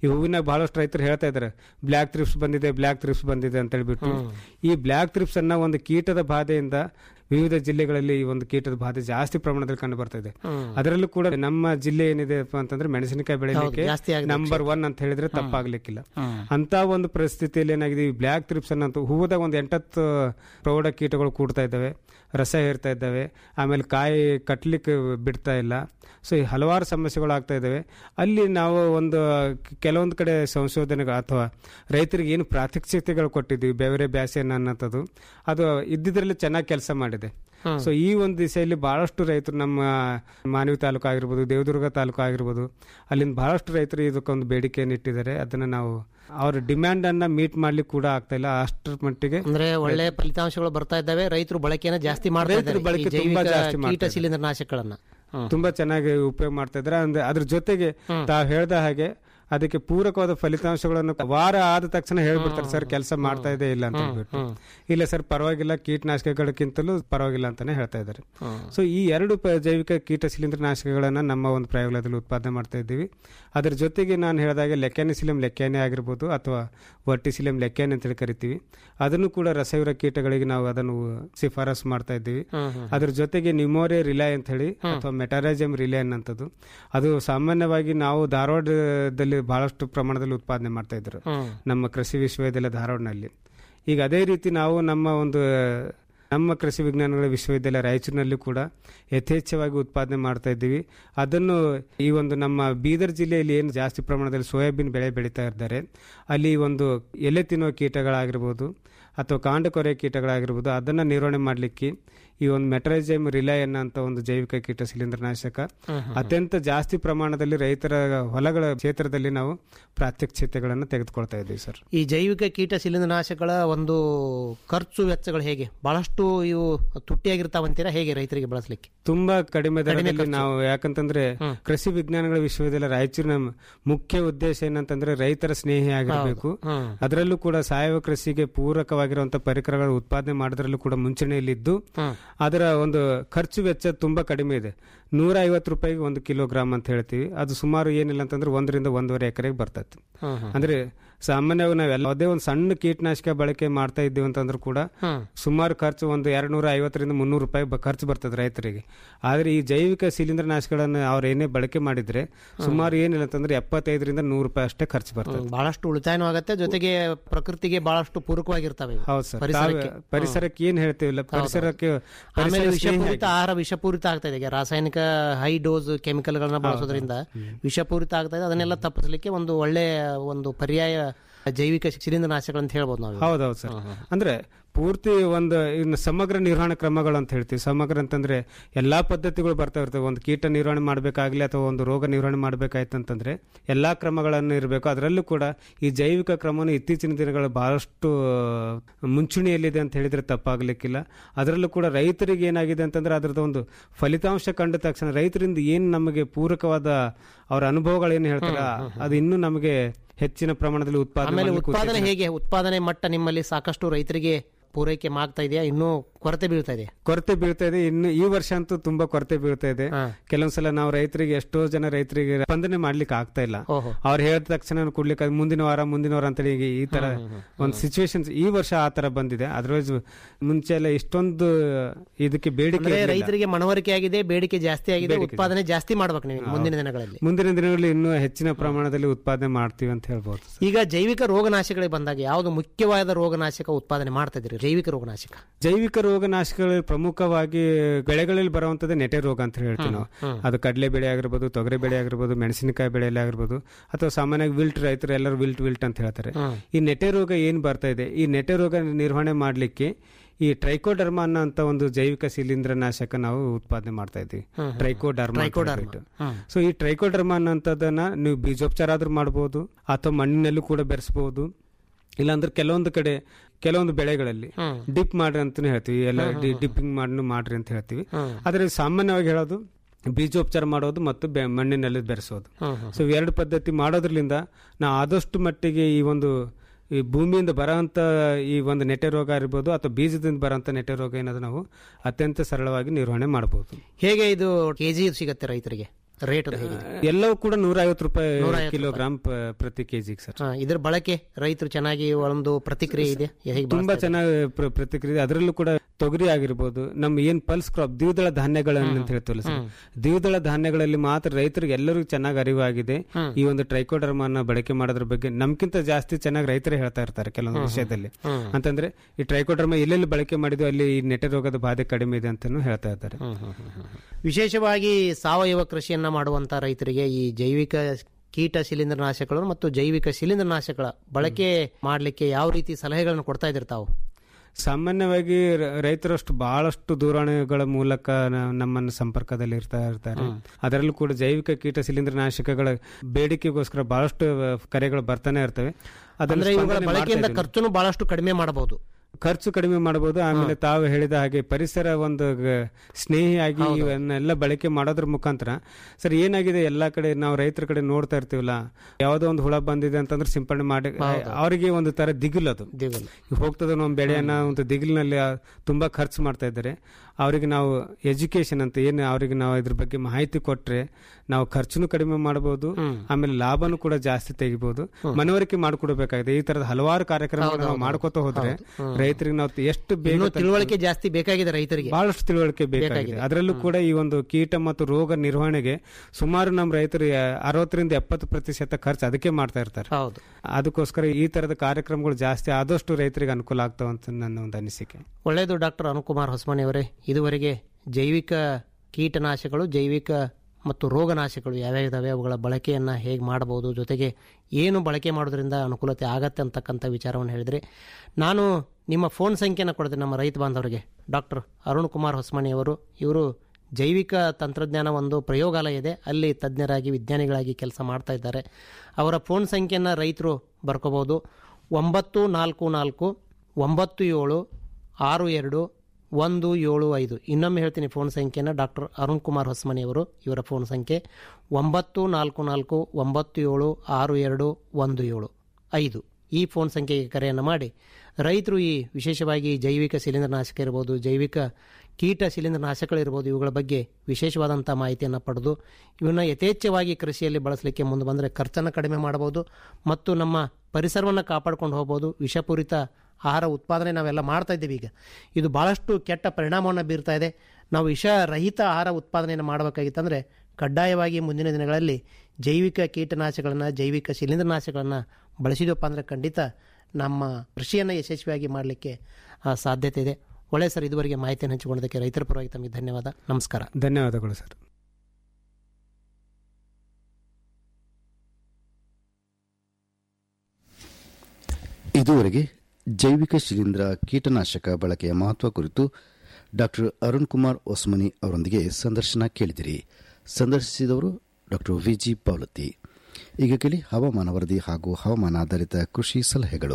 ಈ ಹೂವಿನ ಬಹಳಷ್ಟು ರೈತರು ಹೇಳ್ತಾ ಇದ್ದಾರೆ ಬ್ಲ್ಯಾಕ್ ಥ್ರಿಪ್ಸ್ ಬಂದಿದೆ ಬ್ಲ್ಯಾಕ್ ಥ್ರಿಪ್ಸ್ ಬಂದಿದೆ ಅಂತ ಹೇಳ್ಬಿಟ್ಟು ಈ ಬ್ಲ್ಯಾಕ್ ಥ್ರಿಪ್ಸ್ ಅನ್ನ ಒಂದು ಕೀಟದ ಬಾಧೆಯಿಂದ ವಿವಿಧ ಜಿಲ್ಲೆಗಳಲ್ಲಿ ಈ ಒಂದು ಕೀಟದ ಬಾಧೆ ಜಾಸ್ತಿ ಪ್ರಮಾಣದಲ್ಲಿ ಕಂಡು ಬರ್ತಾ ಇದೆ ಹ್ಮ್. ಅದರಲ್ಲೂ ಕೂಡ ನಮ್ಮ ಜಿಲ್ಲೆ ಏನಿದೆ ಅಂತಂದ್ರೆ ಮೆಣಸಿನಕಾಯಿ ಬೆಳೆಯಲಿಕ್ಕೆ ಜಾಸ್ತಿ ಆಗಿದೆ ನಂಬರ್ ಒನ್ ಅಂತ ಹೇಳಿದ್ರೆ ತಪ್ಪಾಗ್ಲಿಕ್ಕಿಲ್ಲ ಹ್ಮ್. ಅಂತ ಒಂದು ಪರಿಸ್ಥಿತಿಯಲ್ಲಿ ಏನಾಗಿದೆ ಈ ಬ್ಲ್ಯಾಕ್ ಥ್ರಿಪ್ಸ್ ಅನ್ನಂತೂ ಹೂವದಾಗ ಒಂದು ಎಂಟತ್ತು ಪ್ರೌಢ ಕೀಟಗಳು ಕೂಡ್ತಾ ಇದ್ದಾವೆ ರಸ ಹೇರ್ತಾ ಇದ್ದಾವೆ ಆಮೇಲೆ ಕಾಯಿ ಕಟ್ಲಿಕ್ಕೆ ಬಿಡ್ತಾ ಇಲ್ಲ ಸೊ ಈ ಹಲವಾರು ಸಮಸ್ಯೆಗಳು ಆಗ್ತಾ ಇದ್ದಾವೆ ಅಲ್ಲಿ ನಾವು ಒಂದು ಕೆಲವೊಂದು ಕಡೆ ಸಂಶೋಧನೆಗಳು ಅಥವಾ ರೈತರಿಗೆ ಏನು ಪ್ರಾತ್ಯಕ್ಷಿತೆಗಳು ಕೊಟ್ಟಿದ್ವಿ ಬೆವರೆ ಬ್ಯಾಸೆನ ಅನ್ನೋಂಥದ್ದು ಅದು ಇದ್ದಿದ್ರಲ್ಲಿ ಚೆನ್ನಾಗಿ ಕೆಲಸ ಮಾಡಿದೆ ಹ್ಮ್. ಸೊ ಈ ಒಂದು ದಿಸೆಯಲ್ಲಿ ಬಹಳಷ್ಟು ರೈತರು ನಮ್ಮ ಮಾನವಿ ತಾಲೂಕು ಆಗಿರ್ಬೋದು ದೇವದುರ್ಗ ತಾಲೂಕು ಆಗಿರ್ಬೋದು ಅಲ್ಲಿಂದ ಬಹಳಷ್ಟು ರೈತರು ಇದಕ್ಕೊಂದು ಬೇಡಿಕೆಯನ್ನು ಇಟ್ಟಿದ್ದಾರೆ ಅದನ್ನ ನಾವು ಅವ್ರ ಡಿಮ್ಯಾಂಡ್ ಅನ್ನ ಮೀಟ್ ಮಾಡ್ಲಿಕ್ಕೆ ಕೂಡ ಆಗ್ತಾ ಇಲ್ಲ ಅಷ್ಟರ ಮಟ್ಟಿಗೆ ಅಂದ್ರೆ ಒಳ್ಳೆ ಫಲಿತಾಂಶಗಳು ಬರ್ತಾ ಇದ್ದಾವೆ ರೈತರು ಬಳಕೆಯನ್ನ ಜಾಸ್ತಿ ಮಾಡ್ತಾ ರೈತರು ಇದ್ದಾರೆ ಈ ಬಳಕೆ ತುಂಬಾ ಜೈವಿಕ ಜಾಸ್ತಿ ಮಾಡ್ತಾ ಕೀಟ ಇದ್ದಾರೆ. ಶಿಲೀಂಧ್ರನಾಶಕಗಳನ್ನ ಹ್ಮ್. ತುಂಬಾ ಚೆನ್ನಾಗಿ ಉಪಯೋಗ ಮಾಡ್ತಾ ಇದ್ದಾರೆ ಅಂದ್ರೆ ಅದ್ರ ಜೊತೆಗೆ ತಾವು ಹೇಳ್ದ ಹಾಗೆ ಅದಕ್ಕೆ ಪೂರಕವಾದ ಫಲಿತಾಂಶಗಳನ್ನು ವಾರ ಆದ ತಕ್ಷಣ ಹೇಳ್ಬಿಡ್ತಾರೆ ಸರ್ ಕೆಲಸ ಮಾಡ್ತಾ ಇದೆ ಇಲ್ಲ ಅಂತ ಹೇಳ್ಬಿಟ್ಟು ಇಲ್ಲ ಸರ್ ಪರವಾಗಿಲ್ಲ ಕೀಟನಾಶಕಗಳಕ್ಕಿಂತಲೂ ಪರವಾಗಿಲ್ಲ ಅಂತಾನೆ ಹೇಳ್ತಾ ಇದ್ದಾರೆ ಸೊ ಈ ಎರಡು ಪ- ಜೈವಿಕ ಕೀಟ ಶಿಲೀಂಧ್ರನಾಶಕಗಳನ್ನ ನಮ್ಮ ಒಂದು ಪ್ರಯೋಗಾಲಯದಲ್ಲಿ ಉತ್ಪಾದನೆ ಮಾಡ್ತಾ ಇದ್ದೀವಿ ಅದ್ರ ಜೊತೆಗೆ ನಾನು ಹೇಳಿದಾಗೆ ಲೆಕ್ಯಾನಿಸಿಲಂ ಲೆಕ್ಯಾನೆ ಆಗಿರ್ಬೋದು ಅಥವಾ ವರ್ಟಿಸಿಲಂ ಲೆಕ್ಯಾನೆ ಅಂತೇಳಿ ಕರಿತೀವಿ ಅದನ್ನು ಕೂಡ ರಸಯುರ ಕೀಟಗಳಿಗೆ ನಾವು ಅದನ್ನು ಶಿಫಾರಸು ಮಾಡ್ತಾ ಇದ್ದೀವಿ ಹ್ಮ್, ಹ್ಮ್. ಅದ್ರ ಜೊತೆಗೆ ನಿಮೋರೆ ರಿಲೈ ಅಂತ ಹೇಳಿ ಅಥವಾ ಮೆಟಾರೈಜಮ್ ರಿಲೈ ಅನ್ನೋಂಥದ್ದು ಅದು ಸಾಮಾನ್ಯವಾಗಿ ನಾವು ಧಾರವಾಡದಲ್ಲಿ ಬಹಳಷ್ಟು ಪ್ರಮಾಣದಲ್ಲಿ ಉತ್ಪಾದನೆ ಮಾಡ್ತಾ ಇದ್ರು ಹ್ಮ್. ನಮ್ಮ ಕೃಷಿ ವಿಶ್ವವಿದ್ಯಾಲಯ ಧಾರವಾಡನಲ್ಲಿ ಈಗ ಅದೇ ರೀತಿ ನಾವು ನಮ್ಮ ಒಂದು ನಮ್ಮ ಕೃಷಿ ವಿಜ್ಞಾನಗಳ ವಿಶ್ವವಿದ್ಯಾಲಯ ರಾಯಚೂರಿನಲ್ಲಿ ಕೂಡ ಯಥೇಚ್ಛವಾಗಿ ಉತ್ಪಾದನೆ ಮಾಡ್ತಾ ಇದ್ದೀವಿ ಅದನ್ನು ಈ ಒಂದು ನಮ್ಮ ಬೀದರ್ ಜಿಲ್ಲೆಯಲ್ಲಿ ಏನು ಜಾಸ್ತಿ ಪ್ರಮಾಣದಲ್ಲಿ ಸೋಯಾಬೀನ್ ಬೆಳೆ ಬೆಳೀತಾ ಇದ್ದಾರೆ ಅಲ್ಲಿ ಒಂದು ಎಲೆ ತಿನ್ನುವ ಕೀಟಗಳಾಗಿರ್ಬೋದು ಅಥವಾ ಕಾಂಡಕೊರೆ ಕೀಟಗಳಾಗಿರ್ಬೋದು ಅದನ್ನು ನಿರ್ವಹಣೆ ಮಾಡಲಿಕ್ಕೆ ಈ ಒಂದು ಮೆಟ್ರೈಜೈಮ್ ರಿಲೈ ಅನ್ನೋ ಒಂದು ಜೈವಿಕ ಕೀಟ ಶಿಲೀಂಧ್ರನಾಶಕ ಹ್ಮ್, ಹ್ಮ್. ಅತ್ಯಂತ ಜಾಸ್ತಿ ಪ್ರಮಾಣದಲ್ಲಿ ರೈತರ ಹೊಲಗಳ ಕ್ಷೇತ್ರದಲ್ಲಿ ನಾವು ಪ್ರಾತ್ಯಕ್ಷಿತೆಗಳನ್ನು ತೆಗೆದುಕೊಳ್ತಾ ಇದ್ದೀವಿ ಸರ್ ಈ ಜೈವಿಕ ಕೀಟ ಶಿಲೀಂಧ್ರನಾಶಕಗಳ ಒಂದು ಖರ್ಚು ವೆಚ್ಚಗಳು ಹೇಗೆ ಬಹಳಷ್ಟು ಇವು ತುಟ್ಟಿಯಾಗಿರ್ತಾವಂತೀರಾ ಹೇಗೆ ರೈತರಿಗೆ ಬಳಸಲಿಕ್ಕೆ ತುಂಬಾ ಕಡಿಮೆ ದರದಲ್ಲಿ ನಾವು ಯಾಕಂತಂದ್ರೆ ಕೃಷಿ ವಿಜ್ಞಾನಗಳ ವಿಶ್ವವಿದ್ಯಾಲಯ ರಾಯಚೂರಿನ ಮುಖ್ಯ ಉದ್ದೇಶ ಏನಂತಂದ್ರೆ ರೈತರ ಸ್ನೇಹಿ ಆಗಿರಬೇಕು ಹೌದು. ಹ್ಮ್. ಅದರಲ್ಲೂ ಕೂಡ ಸಾವಯವ ಕೃಷಿಗೆ ಪೂರಕವಾಗಿರುವಂತಹ ಪರಿಕರಗಳ ಉತ್ಪಾದನೆ ಮಾಡೋದ್ರಲ್ಲೂ ಕೂಡ ಮುಂಚೂಣಿಯಲ್ಲಿದ್ದು ಹ್ಮ್. ಅದರ ಒಂದು ಖರ್ಚು ವೆಚ್ಚ ತುಂಬಾ ಕಡಿಮೆ ಇದೆ ನೂರ ಐವತ್ತು ರೂಪಾಯಿಗೆ ಒಂದು ಕಿಲೋಗ್ರಾಮ್ ಅಂತ ಹೇಳ್ತೀವಿ ಅದು ಸುಮಾರು ಏನಿಲ್ಲ ಅಂತಂದ್ರೆ ಒಂದರಿಂದ ಒಂದೂವರೆ ಎಕರೆಗೆ ಬರ್ತೈತಿ ಹ್ಮ್, ಹ್ಮ್. ಅಂದ್ರೆ ಸಾಮಾನ್ಯವಾಗಿ ನಾವು ಯಾವುದೇ ಒಂದು ಸಣ್ಣ ಕೀಟನಾಶಕ ಬಳಕೆ ಮಾಡ್ತಾ ಇದ್ದೀವಿ ಅಂತಂದ್ರೂ ಕೂಡ ಹ್ಮ್. ಸುಮಾರು ಖರ್ಚು ಒಂದು ಎರಡು ನೂರ ಐವತ್ತರಿಂದ ಮುನ್ನೂರು ರೂಪಾಯಿ ಬ- ಖರ್ಚು ಬರ್ತದೆ ರೈತರಿಗೆ ಆದ್ರೆ ಈ ಜೈವಿಕ ಶಿಲೀಂಧ್ರನಾಶಕಗಳನ್ನು ಅವ್ರು ಏನೇ ಬಳಕೆ ಮಾಡಿದ್ರೆ ಸುಮಾರು ಏನಿಲ್ಲ ಅಂತಂದ್ರೆ ಎಪ್ಪತ್ತೈದರಿಂದ ನೂರು ರೂಪಾಯಿ ಅಷ್ಟೇ ಖರ್ಚು ಬರ್ತದೆ ಬಹಳಷ್ಟು ಉಳಿತಾಯನೂ ಆಗತ್ತೆ ಜೊತೆಗೆ ಪ್ರಕೃತಿಗೆ ಬಹಳಷ್ಟು ಪೂರಕವಾಗಿರ್ತವೆ ಇವು. ಹೌದು ಸರ್ ಪರಿಸರಕ್ಕೆ ತಾವು ಪರಿಸರಕ್ಕೆ ಏನ್ ಹೇಳ್ತೀವಿಲ್ಲ ಪರಿಸರಕ್ಕೆ ಆಮೇಲೆ ಪರಿಸರ ಸ್ನೇಹಿ ವಿಷಪೂರಿತ ಆಹಾರ ವಿಷಪೂರಿತ ಆಗ್ತಾ ಇದೆ ಈಗ ರಾಸಾಯನಿಕ ಹೈ ಡೋಸ್ ಕೆಮಿಕಲ್ ಗಳನ್ನ ಬಳಸೋದ್ರಿಂದ ವಿಷಪೂರಿತ ಆಗ್ತಾ ಇದೆ ಅದನ್ನೆಲ್ಲ ತಪ್ಪಿಸಲಿಕ್ಕೆ ಒಂದು ಒಳ್ಳೆ ಒಂದು ಪರ್ಯಾಯ ಜೈವಿಕ ಶಿಲೀಂಧ್ರನಾಶಕಗಳು ಅಂತ ಹೇಳ್ಬೋದು ನಾವು ಹೌದೌದು ಸರ್ ಅಂದ್ರೆ ಪೂರ್ತಿ ಒಂದು ಇನ್ನು ಸಮಗ್ರ ನಿರ್ವಹಣಾ ಕ್ರಮಗಳು ಅಂತ ಹೇಳ್ತೀವಿ ಸಮಗ್ರ ಅಂತಂದ್ರೆ ಎಲ್ಲಾ ಪದ್ಧತಿಗಳು ಬರ್ತಾ ಇರ್ತವೆ ಒಂದು ಕೀಟ ನಿರ್ವಹಣೆ ಮಾಡಬೇಕಾಗ್ಲಿ ಅಥವಾ ಒಂದು ರೋಗ ನಿರ್ವಹಣೆ ಮಾಡಬೇಕಾಯ್ತು ಅಂತಂದ್ರೆ ಎಲ್ಲಾ ಕ್ರಮಗಳನ್ನು ಇರಬೇಕು ಅದರಲ್ಲೂ ಕೂಡ ಈ ಜೈವಿಕ ಕ್ರಮವನ್ನು ಇತ್ತೀಚಿನ ದಿನಗಳು ಬಹಳಷ್ಟು ಮುಂಚೂಣಿಯಲ್ಲಿದೆ ಅಂತ ಹೇಳಿದ್ರೆ ತಪ್ಪಾಗ್ಲಿಕ್ಕಿಲ್ಲ ಅದರಲ್ಲೂ ಕೂಡ ರೈತರಿಗೆ ಏನಾಗಿದೆ ಅಂತಂದ್ರೆ ಅದರದ್ದು ಒಂದು ಫಲಿತಾಂಶ ಕಂಡ ತಕ್ಷಣ ರೈತರಿಂದ ಏನು ನಮಗೆ ಪೂರಕವಾದ ಅವರ ಅನುಭವಗಳು ಏನು ಹೇಳ್ತಾರೆ ಅದು ಇನ್ನೂ ನಮಗೆ ಹೆಚ್ಚಿನ ಪ್ರಮಾಣದಲ್ಲಿ ಉತ್ಪಾದನೆ ಆಮೇಲೆ ಮಾಡ್ಲಿಕ್ಕೆ ಉತ್ಪಾದನೆ ಉತ್ತೇಜನ- ಹೇಗೆ ಉತ್ಪಾದನೆ ಮಟ್ಟ ನಿಮ್ಮಲ್ಲಿ ಸಾಕಷ್ಟು ರೈತರಿಗೆ ಪೂರೈಕೆ ಆಗ್ತಾ ಇದೆಯಾ ಇನ್ನೂ ಕೊರತೆ ಬೀಳ್ತಾ ಇದೆ ಕೊರತೆ ಬೀಳ್ತಾ ಇದೆ ಇನ್ನು ಈ ವರ್ಷ ಅಂತೂ ತುಂಬಾ ಕೊರತೆ ಬೀಳ್ತಾ ಇದೆ ಕೆಲವೊಂದ್ಸಲ ನಾವು ರೈತರಿಗೆ ಎಷ್ಟೋ ಜನ ರೈತರಿಗೆ ಸ್ಪಂದನೆ ಮಾಡ್ಲಿಕ್ಕೆ ಆಗ್ತಾ ಇಲ್ಲ ಓಹೋ. ಅವ್ರು ಹೇಳಿದ ತಕ್ಷಣ ಕೊಡ್ಲಿಕ್ಕೆ ಅದು ಮುಂದಿನ ವಾರ ಮುಂದಿನ ವಾರ ಅಂತೇಳಿ ಈಗ ಈ ತರ ಒಂದು ಸಿಚುವೇಶನ್ ಈ ವರ್ಷ ಆ ತರ ಬಂದಿದೆ ಅದರ್ವೈಸ್ ಮುಂಚೆ ಎಲ್ಲ ಇಷ್ಟೊಂದು ಇದಕ್ಕೆ ಬೇಡಿಕೆ ಅಂದ್ರೆ ಇರ್ಲಿಲ್ಲ. ರೈತರಿಗೆ ಮನವರಿಕೆ ಆಗಿದೆ ಬೇಡಿಕೆ ಜಾಸ್ತಿ ಆಗಿದೆ ಬೇಡಿಕೆ ಉತ್ಪಾದನೆ ಜಾಸ್ತಿ ಮಾಡ್ಬೇಕು ನೀವು ಮುಂದಿನ ದಿನಗಳಲ್ಲಿ ಮುಂದಿನ ದಿನಗಳಲ್ಲಿ ಇನ್ನೂ ಹೆಚ್ಚಿನ ಪ್ರಮಾಣದಲ್ಲಿ ಉತ್ಪಾದನೆ ಮಾಡ್ತೀವಿ ಅಂತ ಹೇಳ್ಬೋದು ಈಗ ಜೈವಿಕ ರೋಗನಾಶಕಗಳಿಗೆ ಬಂದಾಗ ಯಾವುದು ಮುಖ್ಯವಾದ ರೋಗನಾಶಕ ಉತ್ಪಾದನೆ ಮಾಡ್ತಾ ಇದ್ದೀರಿ ಜೈವಿಕ ರೋಗನಾಶಕ ಜೈವಿಕ ರೋಗನಾಶಕಗಳಲ್ಲಿ ಪ್ರಮುಖವಾಗಿ ಬೆಳೆಗಳಲ್ಲಿ ಬರುವಂತದ್ದು ನೆಟೆ ರೋಗ ಅಂತ ಹೇಳ್ತೀವಿ ನಾವು ಅದು ಕಡಲೆ ಬೆಳೆ ಆಗಿರ್ಬೋದು ತೊಗರಿ ಬೆಳೆ ಆಗಿರ್ಬೋದು ಮೆಣಸಿನಕಾಯಿ ಬೆಳೆಯಲ್ಲಿ ಆಗಿರ್ಬೋದು ಅಥವಾ ಸಾಮಾನ್ಯವಾಗಿ ವಿಲ್ಟ್ ರೈತರು ಎಲ್ಲರೂ ವಿಲ್ಟ್ ವಿಲ್ಟ್ ಅಂತ ಹೇಳ್ತಾರೆ ಈ ನೆಟೆ ರೋಗ ಏನ್ ಬರ್ತಾ ಇದೆ ಈ ನೆಟೆ ರೋಗ ನಿರ್ವಹಣೆ ಮಾಡ್ಲಿಕ್ಕೆ ಈ ಟ್ರೈಕೋಡರ್ಮ ಅನ್ನೋ ಒಂದು ಜೈವಿಕ ಶಿಲೀಂಧ್ರನಾಶಕ ನಾವು ಉತ್ಪಾದನೆ ಮಾಡ್ತಾ ಇದ್ದೀವಿ ಟ್ರೈಕೋಡರ್ಮ ಟ್ರೈಕೋಡರ್ಮ. ಹ್ಮ್. ಸೊ ಈ ಟ್ರೈಕೋಡರ್ಮ ಅನ್ನೋಂಥದ್ದನ್ನ ನೀವು ಬೀಜೋಪಚಾರ ಆದ್ರೂ ಮಾಡ್ಬೋದು ಅಥವಾ ಮಣ್ಣಿನಲ್ಲೂ ಕೂಡ ಬೆರೆಸಬಹುದು ಇಲ್ಲಾಂದ್ರೆ ಕೆಲವೊಂದು ಕಡೆ ಕೆಲವೊಂದು ಬೆಳೆಗಳಲ್ಲಿ ಡಿಪ್ ಮಾಡ್ರಿ ಅಂತಾನೆ ಹೇಳ್ತೀವಿ ಎಲ್ಲ ಡಿಪ್ಪಿಂಗ್ ಮಾಡಿ ಮಾಡ್ರಿ ಅಂತ ಹೇಳ್ತೀವಿ ಆದ್ರೆ ಸಾಮಾನ್ಯವಾಗಿ ಹೇಳೋದು ಬೀಜೋಪಚಾರ ಮಾಡೋದು ಮತ್ತು ಬೆ- ಮಣ್ಣಿನಲ್ಲಿ ಬೆರೆಸೋದು ಸೊ ಎರಡು ಪದ್ಧತಿ ಮಾಡೋದ್ರಿಂದ ನಾವು ಆದಷ್ಟು ಮಟ್ಟಿಗೆ ಈ ಒಂದು ಈ ಭೂಮಿಯಿಂದ ಬರೋಂಥ ಈ ಒಂದು ನೆಟೆ ರೋಗ ಇರ್ಬೋದು ಅಥವಾ ಬೀಜದಿಂದ ಬರೋಂಥ ನೆಟೆ ರೋಗ ಏನಾದ್ರು ನಾವು ಅತ್ಯಂತ ಸರಳವಾಗಿ ನಿರ್ವಹಣೆ ಮಾಡಬಹುದು ಹೇಗೆ ಇದು ಕೆಜಿ ಸಿಗತ್ತೆ ರೈತರಿಗೆ ರೇಟ್ ಅದು ಹೇಗಿದೆ ಎಲ್ಲವೂ ಕೂಡ ನೂರ ಐವತ್ತು ರೂಪಾಯಿ 150 ಕಿಲೋಗ್ರಾಮ್ ಪ- ಪ್ರತಿ ಕೆಜಿಗೆ ಸರ್ ಹಾ, ಇದ್ರ ಬಳಕೆ ರೈತರು ಚೆನ್ನಾಗಿ ಒಂದು ಪ್ರತಿಕ್ರಿಯೆ ಇದೆ ಹೇಗೆ ತುಂಬಾ ಬಳಸ್ತಾ ಇದ್ದಾರೆ? ಚೆನ್ನಾಗಿ ಪ್ರ- ಪ್ರತಿಕ್ರಿಯೆ ಅದರಲ್ಲೂ ಕೂಡ ತೊಗರಿ ಆಗಿರ್ಬೋದು ನಮ್ಮ ಏನ್ ಪಲ್ಸ್ ಕ್ರಾಪ್ ದ್ವಿದಳ ಧಾನ್ಯಗಳನ್ನು ಅಂತ ಹೇಳ್ತೀವಲ್ಲ ಸರ್ ದ್ವಿದಳ ಧಾನ್ಯಗಳಲ್ಲಿ ಮಾತ್ರ ರೈತರಿಗೆ ಎಲ್ಲರಿಗೂ ಚೆನ್ನಾಗಿ ಅರಿವಾಗಿದೆ ಈ ಒಂದು ಟ್ರೈಕೋಡರ್ಮನ್ನ ಬಳಕೆ ಮಾಡೋದ್ರ ಬಗ್ಗೆ ನಮ್ಗಿಂತ ಜಾಸ್ತಿ ಚೆನ್ನಾಗಿ ರೈತರೇ ಹೇಳ್ತಾ ಇರ್ತಾರೆ ಕೆಲವೊಂದು ವಿಷಯದಲ್ಲಿ ಅಂತಂದ್ರೆ ಈ ಟ್ರೈಕೋಡರ್ಮ ಎಲ್ಲೆಲ್ಲಿ ಬಳಕೆ ಮಾಡಿದ್ವು ಅಲ್ಲಿ ಈ ನೆಟೆ ರೋಗದ ಬಾಧೆ ಕಡಿಮೆ ಇದೆ ಅಂತಾನು ಹೇಳ್ತಾ ಇದ್ದಾರೆ ವಿಶೇಷವಾಗಿ ಸಾವಯವ ಕೃಷಿಯನ್ನ ಮಾಡುವಂತ ರೈತರಿಗೆ ಈ ಜೈವಿಕ ಕೀಟ ಶಿಲೀಂಧ್ರನಾಶಕಗಳು ಮತ್ತು ಜೈವಿಕ ಶಿಲೀಂಧ್ರನಾಶಕಗಳ ಬಳಕೆ ಮಾಡಲಿಕ್ಕೆ ಯಾವ ರೀತಿ ಸಲಹೆಗಳನ್ನು ಕೊಡ್ತಾ ಇದ್ದೀರಿ ತಾವು ಸಾಮಾನ್ಯವಾಗಿ ರ- ರೈತರಷ್ಟು ಬಹಳಷ್ಟು ದೂರವಾಣಿಗಳ ಮೂಲಕ ನ- ನಮ್ಮನ್ನ ಸಂಪರ್ಕದಲ್ಲಿ ಇರ್ತಾ ಇರ್ತಾರೆ ಅದರಲ್ಲೂ ಕೂಡ ಜೈವಿಕ ಕೀಟ ಶಿಲೀಂಧ್ರನಾಶಕಗಳ ಬೇಡಿಕೆಗೋಸ್ಕರ ಬಹಳಷ್ಟು ಅಹ್, ಕರೆಗಳು ಬರ್ತಾನೆ ಇರ್ತವೆ ಅದನ್ನ ಅಂದ್ರೆ ಇವುಗಳ ಸ್ಪಂದನೆ ಮಾಡ್ತಾ ಬಳಕೆಯಿಂದ ಇದ್ದೀನಿ. ಖರ್ಚುನು ಬಹಳಷ್ಟು ಕಡಿಮೆ ಮಾಡಬಹುದು ಖರ್ಚು ಕಡಿಮೆ ಮಾಡಬಹುದು ಆಮೇಲೆ ತಾವು ಹೇಳಿದ ಹಾಗೆ ಪರಿಸರ ಒಂದು ಗ- ಸ್ನೇಹಿಯಾಗಿ ಇವನ್ನೆಲ್ಲ ಬಳಕೆ ಮಾಡೋದ್ರ ಮುಖಾಂತರ ಸರ್ ಏನಾಗಿದೆ ಎಲ್ಲಾ ಕಡೆ ನಾವು ರೈತರ ಕಡೆ ನೋಡ್ತಾ ಇರ್ತೀವಲ್ಲ ಯಾವುದೋ ಒಂದು ಹುಳ ಬಂದಿದೆ ಅಂತಂದ್ರೆ ಸಿಂಪಡಣೆ ಮಾಡಿ ಅವರಿಗೆ ಒಂದು ತರ ದಿಗಿಲ್ ಅದು ದಿಗಿಲ್. ಹೋಗ್ತದೆ ನಮ್ಮ ಬೆಳೆಯನ್ನ ಒಂದು ದಿಗಿಲಿನಲ್ಲಿ ಆ, ತುಂಬಾ ಖರ್ಚು ಮಾಡ್ತಾ ಇದ್ದಾರೆ ಅವರಿಗೆ ನಾವು ಎಜುಕೇಶನ್ ಅಂತ ಏನು ಅವರಿಗೆ ನಾವು ಇದ್ರ ಬಗ್ಗೆ ಮಾಹಿತಿ ಕೊಟ್ರೆ ನಾವು ಖರ್ಚುನು ಕಡಿಮೆ ಮಾಡಬಹುದು ಆಮೇಲೆ ಲಾಭನೂ ಕೂಡ ಜಾಸ್ತಿ ತೆಗಿಬಹುದು ಮನವರಿಕೆ ಮಾಡಿಕೊಡ್ಬೇಕಾಗಿದೆ ಈ ತರದ ಹಲವಾರು ಕಾರ್ಯಕ್ರಮಗಳು ನಾವು ಮಾಡ್ಕೋತ ಹೋದ್ರೆ ರೈತರಿಗೆ ನಾವು ಎಷ್ಟು ಬೇಗ ಇನ್ನೂ ತಲುಪ- ತಿಳುವಳಿಕೆ ಜಾಸ್ತಿ ಬೇಕಾಗಿದೆ ರೈತರಿಗೆ ಬಹಳಷ್ಟು ತಿಳುವಳಿಕೆ ಬೇಕಾಗಿದೆ ಅದರಲ್ಲೂ ಕೂಡ ಈ ಒಂದು ಕೀಟ ಮತ್ತು ರೋಗ ನಿರ್ವಹಣೆಗೆ ಸುಮಾರು ನಮ್ಮ ರೈತರು ಎ- ಅರವತ್ತರಿಂದ ಎಪ್ಪತ್ತು ಪ್ರತಿಶತ ಖರ್ಚು ಅದಕ್ಕೆ ಮಾಡ್ತಾ ಇರ್ತಾರೆ ಹೌದು ಅದಕ್ಕೋಸ್ಕರ ಈ ತರದ ಕಾರ್ಯಕ್ರಮಗಳು ಜಾಸ್ತಿ ಆದಷ್ಟು ರೈತರಿಗೆ ಅನುಕೂಲ ಆಗ್ತಾವ ಅಂತ ನನ್ನ ಒಂದು ಅನಿಸಿಕೆ ಒಳ್ಳೆಯದು ಡಾಕ್ಟರ್ ಅನುಕುಮಾರ್ ಹೊಸಮನಿ ಅವರೇ ಇದುವರೆಗೆ ಜೈವಿಕ ಕೀಟನಾಶಕಗಳು ಜೈವಿಕ ಮತ್ತು ರೋಗನಾಶಕಗಳು ಯಾವ್ಯಾವ ಇದಾವೆ ಅವುಗಳ ಬಳಕೆಯನ್ನು ಹೇಗೆ ಮಾಡಬಹುದು ಜೊತೆಗೆ ಏನು ಬಳಕೆ ಮಾಡೋದ್ರಿಂದ ಅನುಕೂಲತೆ ಆಗತ್ತೆ ಅಂತಕ್ಕಂಥ ವಿಚಾರವನ್ನು ಹೇಳಿದ್ರಿ ನಾನು ನಿಮ್ಮ ಫೋನ್ ಸಂಖ್ಯೆನ ಕೊಡ್ತೀನಿ ನಮ್ಮ ರೈತ ಬಾಂಧವರಿಗೆ ಡಾಕ್ಟರ್ ಅರುಣ್ ಕುಮಾರ್ ಹೊಸಮನಿ ಅವರು ಇವರು ಜೈವಿಕ ತಂತ್ರಜ್ಞಾನ ಒಂದು ಪ್ರಯೋಗಾಲಯ ಇದೆ ಅಲ್ಲಿ ತಜ್ಞರಾಗಿ ವಿಜ್ಞಾನಿಗಳಾಗಿ ಕೆಲಸ ಮಾಡ್ತಾ ಇದ್ದಾರೆ ಅವರ ಫೋನ್ ಸಂಖ್ಯೆಯನ್ನು ರೈತರು ಬರ್ಕೋಬೋದು ಒಂಬತ್ತು ನಾಲ್ಕು ನಾಲ್ಕು ಒಂಬತ್ತು ಏಳು ಆರು ಎರಡು ಒಂದು ಏಳು ಐದು ಇನ್ನೊಮ್ಮೆ ಹೇಳ್ತೀನಿ ಫೋನ್ ಸಂಖ್ಯೆನ ಡಾಕ್ಟರ್ ಅರುಣ್ ಕುಮಾರ್ ಹೊಸಮನಿ ಅವರು ಇವರ ಫೋನ್ ಸಂಖ್ಯೆ ಒಂಬತ್ತು ನಾಲ್ಕು ನಾಲ್ಕು ಒಂಬತ್ತು ಏಳು ಆರು ಎರಡು ಒಂದು ಏಳು ಐದು ಈ ಫೋನ್ ಸಂಖ್ಯೆಗೆ ಕರೆಯನ್ನು ಮಾಡಿ ರೈತರು ಈ ವಿಶೇಷವಾಗಿ ಜೈವಿಕ ಶಿಲೀಂಧ್ರನಾಶಕ ಇರ್ಬೋದು ಜೈವಿಕ ಕೀಟ ಶಿಲೀಂಧ್ರನಾಶಕಗಳಿರ್ಬೋದು ಇವುಗಳ ಬಗ್ಗೆ ವಿಶೇಷವಾದಂಥ ಮಾಹಿತಿಯನ್ನು ಪಡೆದು ಇವನ್ನ ಯಥೇಚ್ಛವಾಗಿ ಕೃಷಿಯಲ್ಲಿ ಬಳಸಲಿಕ್ಕೆ ಮುಂದೆ ಬಂದರೆ ಖರ್ಚನ್ನು ಕಡಿಮೆ ಮಾಡಬಹುದು ಮತ್ತು ನಮ್ಮ ಪರಿಸರವನ್ನು ಕಾಪಾಡ್ಕೊಂಡು ಹೋಗ್ಬೋದು ವಿಷಪೂರಿತ ಆಹಾರ ಉತ್ಪಾದನೆ ನಾವೆಲ್ಲ ಮಾಡ್ತಾ ಇದ್ದೀವಿ ಈಗ ಇದು ಭಾಳಷ್ಟು ಕೆಟ್ಟ ಪರಿಣಾಮವನ್ನು ಬೀರ್ತಾ ಇದೆ ನಾವು ವಿಷರಹಿತ ಆಹಾರ ಉತ್ಪಾದನೆಯನ್ನು ಮಾಡಬೇಕಾಗಿತ್ತಂದರೆ ಕಡ್ಡಾಯವಾಗಿ ಮುಂದಿನ ದಿನಗಳಲ್ಲಿ ಜೈವಿಕ ಕೀಟನಾಶಕಗಳನ್ನು ಜೈವಿಕ ಶಿಲೀಂಧ್ರನಾಶಕಗಳನ್ನು ಬಳಸಿದಪ್ಪ ಅಂದರೆ ಖಂಡಿತ ನಮ್ಮ ಕೃಷಿಯನ್ನು ಯಶಸ್ವಿಯಾಗಿ ಮಾಡಲಿಕ್ಕೆ ಆ, ಸಾಧ್ಯತೆ ಇದೆ ಒಳ್ಳೆಯ ಸರ್ ಇದುವರೆಗೆ ಮಾಹಿತಿಯನ್ನು ಹಂಚಿಕೊಂಡದಕ್ಕೆ ರೈತರ ಪರವಾಗಿ ತಮಗೆ ಧನ್ಯವಾದ ನಮಸ್ಕಾರ ಧನ್ಯವಾದಗಳು ಸರ್ ಇದುವರೆಗೆ ಜೈವಿಕ ಶಿಲೀಂಧ್ರ ಕೀಟನಾಶಕ ಬಳಕೆಯ ಮಹತ್ವ ಕುರಿತು ಡಾಕ್ಟರ್ ಅರುಣ್ ಕುಮಾರ್ ಒಸ್ಮನಿ ಅವರೊಂದಿಗೆ ಸಂದರ್ಶನ ಕೇಳಿದಿರಿ ಸಂದರ್ಶಿಸಿದವರು ಡಾಕ್ಟರ್ ವಿಜಿ ಪೌಲತಿ ಈಗ ಕೇಳಿ ಹವಾಮಾನ ವರದಿ ಹಾಗೂ ಹವಾಮಾನ ಆಧಾರಿತ ಕೃಷಿ ಸಲಹೆಗಳು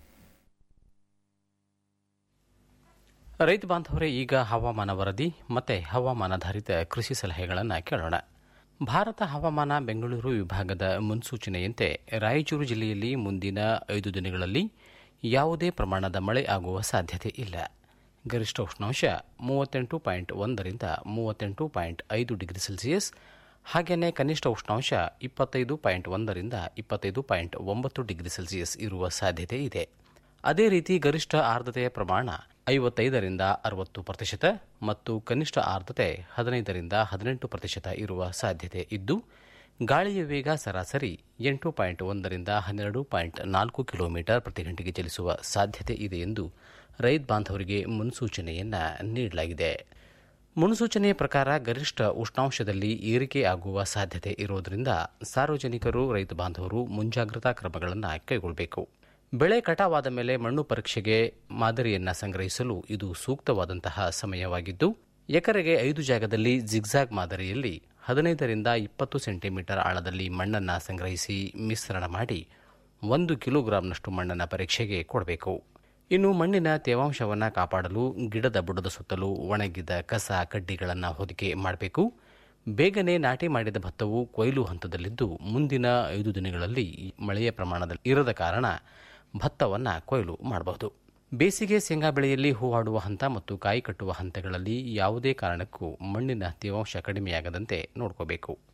ರೈತ ಬಾಂಧವರೇ ಈಗ ಹವಾಮಾನ ವರದಿ ಮತ್ತೆ ಹವಾಮಾನಾಧಾರಿತ ಕೃಷಿ ಸಲಹೆಗಳನ್ನು ಕೇಳೋಣ ಭಾರತ ಹವಾಮಾನ ಬೆಂಗಳೂರು ವಿಭಾಗದ ಮುನ್ಸೂಚನೆಯಂತೆ ರಾಯಚೂರು ಜಿಲ್ಲೆಯಲ್ಲಿ ಮುಂದಿನ ಐದು ದಿನಗಳಲ್ಲಿ ಯಾವುದೇ ಪ್ರಮಾಣದ ಮಳೆ ಆಗುವ ಸಾಧ್ಯತೆ ಇಲ್ಲ ಗರಿಷ್ಠ ಉಷ್ಣಾಂಶ ಮೂವತ್ತೆಂಟು ಪಾಯಿಂಟ್ ಒಂದರಿಂದ ಮೂವತ್ತೆಂಟು ಪಾಯಿಂಟ್ ಐದು ಡಿಗ್ರಿ ಸೆಲ್ಸಿಯಸ್ ಹಾಗೆಯೇ ಕನಿಷ್ಠ ಉಷ್ಣಾಂಶ ಇಪ್ಪತ್ತೈದು ಪಾಯಿಂಟ್ ಒಂದರಿಂದ ಇಪ್ಪತ್ತೈದು ಪಾಯಿಂಟ್ ಒಂಬತ್ತು ಡಿಗ್ರಿ ಸೆಲ್ಸಿಯಸ್ ಇರುವ ಸಾಧ್ಯತೆ ಇದೆ ಅದೇ ರೀತಿ ಗರಿಷ್ಠ ಆರ್ದ್ರತೆಯ ಪ್ರಮಾಣ ಐವತ್ತೈದರಿಂದ ಅರವತ್ತು ಪ್ರತಿಶತ ಮತ್ತು ಕನಿಷ್ಠ ಆರ್ದ್ರತೆ ಹದಿನೈದರಿಂದ ಹದಿನೆಂಟು ಪ್ರತಿಶತ ಇರುವ ಸಾಧ್ಯತೆ ಇದ್ದು ಗಾಳಿಯ ವೇಗ ಸರಾಸರಿ ಎಂಟು ಪಾಯಿಂಟ್ ಒಂದರಿಂದ ಹನ್ನೆರಡು ಪಾಯಿಂಟ್ ನಾಲ್ಕು ಕಿಲೋಮೀಟರ್ ಪ್ರತಿ ಗಂಟೆಗೆ ಚಲಿಸುವ ಸಾಧ್ಯತೆ ಇದೆ ಎಂದು ರೈತ ಬಾಂಧವರಿಗೆ ಮುನ್ಸೂಚನೆಯನ್ನ ನೀಡಲಾಗಿದೆ ಮುನ್ಸೂಚನೆಯ ಪ್ರಕಾರ ಗರಿಷ್ಠ ಉಷ್ಣಾಂಶದಲ್ಲಿ ಏರಿಕೆ ಆಗುವ ಸಾಧ್ಯತೆ ಇರುವುದರಿಂದ ಸಾರ್ವಜನಿಕರು ರೈತ ಬಾಂಧವರು ಮುಂಜಾಗ್ರತಾ ಕ್ರಮಗಳನ್ನು ಕೈಗೊಳ್ಳಬೇಕು ಬೆಳೆ ಕಟಾವಾದ ಮೇಲೆ ಮಣ್ಣು ಪರೀಕ್ಷೆಗೆ ಮಾದರಿಯನ್ನ ಸಂಗ್ರಹಿಸಲು ಇದು ಸೂಕ್ತವಾದಂತಹ ಸಮಯವಾಗಿದ್ದು ಎಕರೆಗೆ ಐದು ಜಾಗದಲ್ಲಿ ಜಿಗ್ಜಾಗ್ ಮಾದರಿಯಲ್ಲಿ ಹದಿನೈದರಿಂದ ಇಪ್ಪತ್ತು ಸೆಂಟಿಮೀಟರ್ ಆಳದಲ್ಲಿ ಮಣ್ಣನ್ನು ಸಂಗ್ರಹಿಸಿ ಮಿಶ್ರಣ ಮಾಡಿ ಒಂದು ಕಿಲೋಗ್ರಾಂನಷ್ಟು ಮಣ್ಣನ್ನು ಪರೀಕ್ಷೆಗೆ ಕೊಡಬೇಕು ಇನ್ನು ಮಣ್ಣಿನ ತೇವಾಂಶವನ್ನು ಕಾಪಾಡಲು ಗಿಡದ ಬುಡದ ಸುತ್ತಲೂ ಒಣಗಿದ ಕಸ ಕಡ್ಡಿಗಳನ್ನು ಹೊದಿಕೆ ಮಾಡಬೇಕು ಬೇಗನೆ ನಾಟಿ ಮಾಡಿದ ಭತ್ತವು ಕೊಯ್ಲು ಹಂತದಲ್ಲಿದ್ದು ಮುಂದಿನ ಐದು ದಿನಗಳಲ್ಲಿ ಮಳೆಯ ಪ್ರಮಾಣದಲ್ಲಿ ಇರದ ಕಾರಣ ಭತ್ತವನ್ನು ಕೊಯ್ಲು ಮಾಡಬಹುದು ಬೇಸಿಗೆ ಶೇಂಗಾ ಬೆಳೆಯಲ್ಲಿ ಹೂವಾಡುವ ಹಂತ ಮತ್ತು ಕಾಯಿ ಕಟ್ಟುವ ಹಂತಗಳಲ್ಲಿ ಯಾವುದೇ ಕಾರಣಕ್ಕೂ ಮಣ್ಣಿನ ತೇವಾಂಶ ಕಡಿಮೆಯಾಗದಂತೆ ನೋಡ್ಕೋಬೇಕು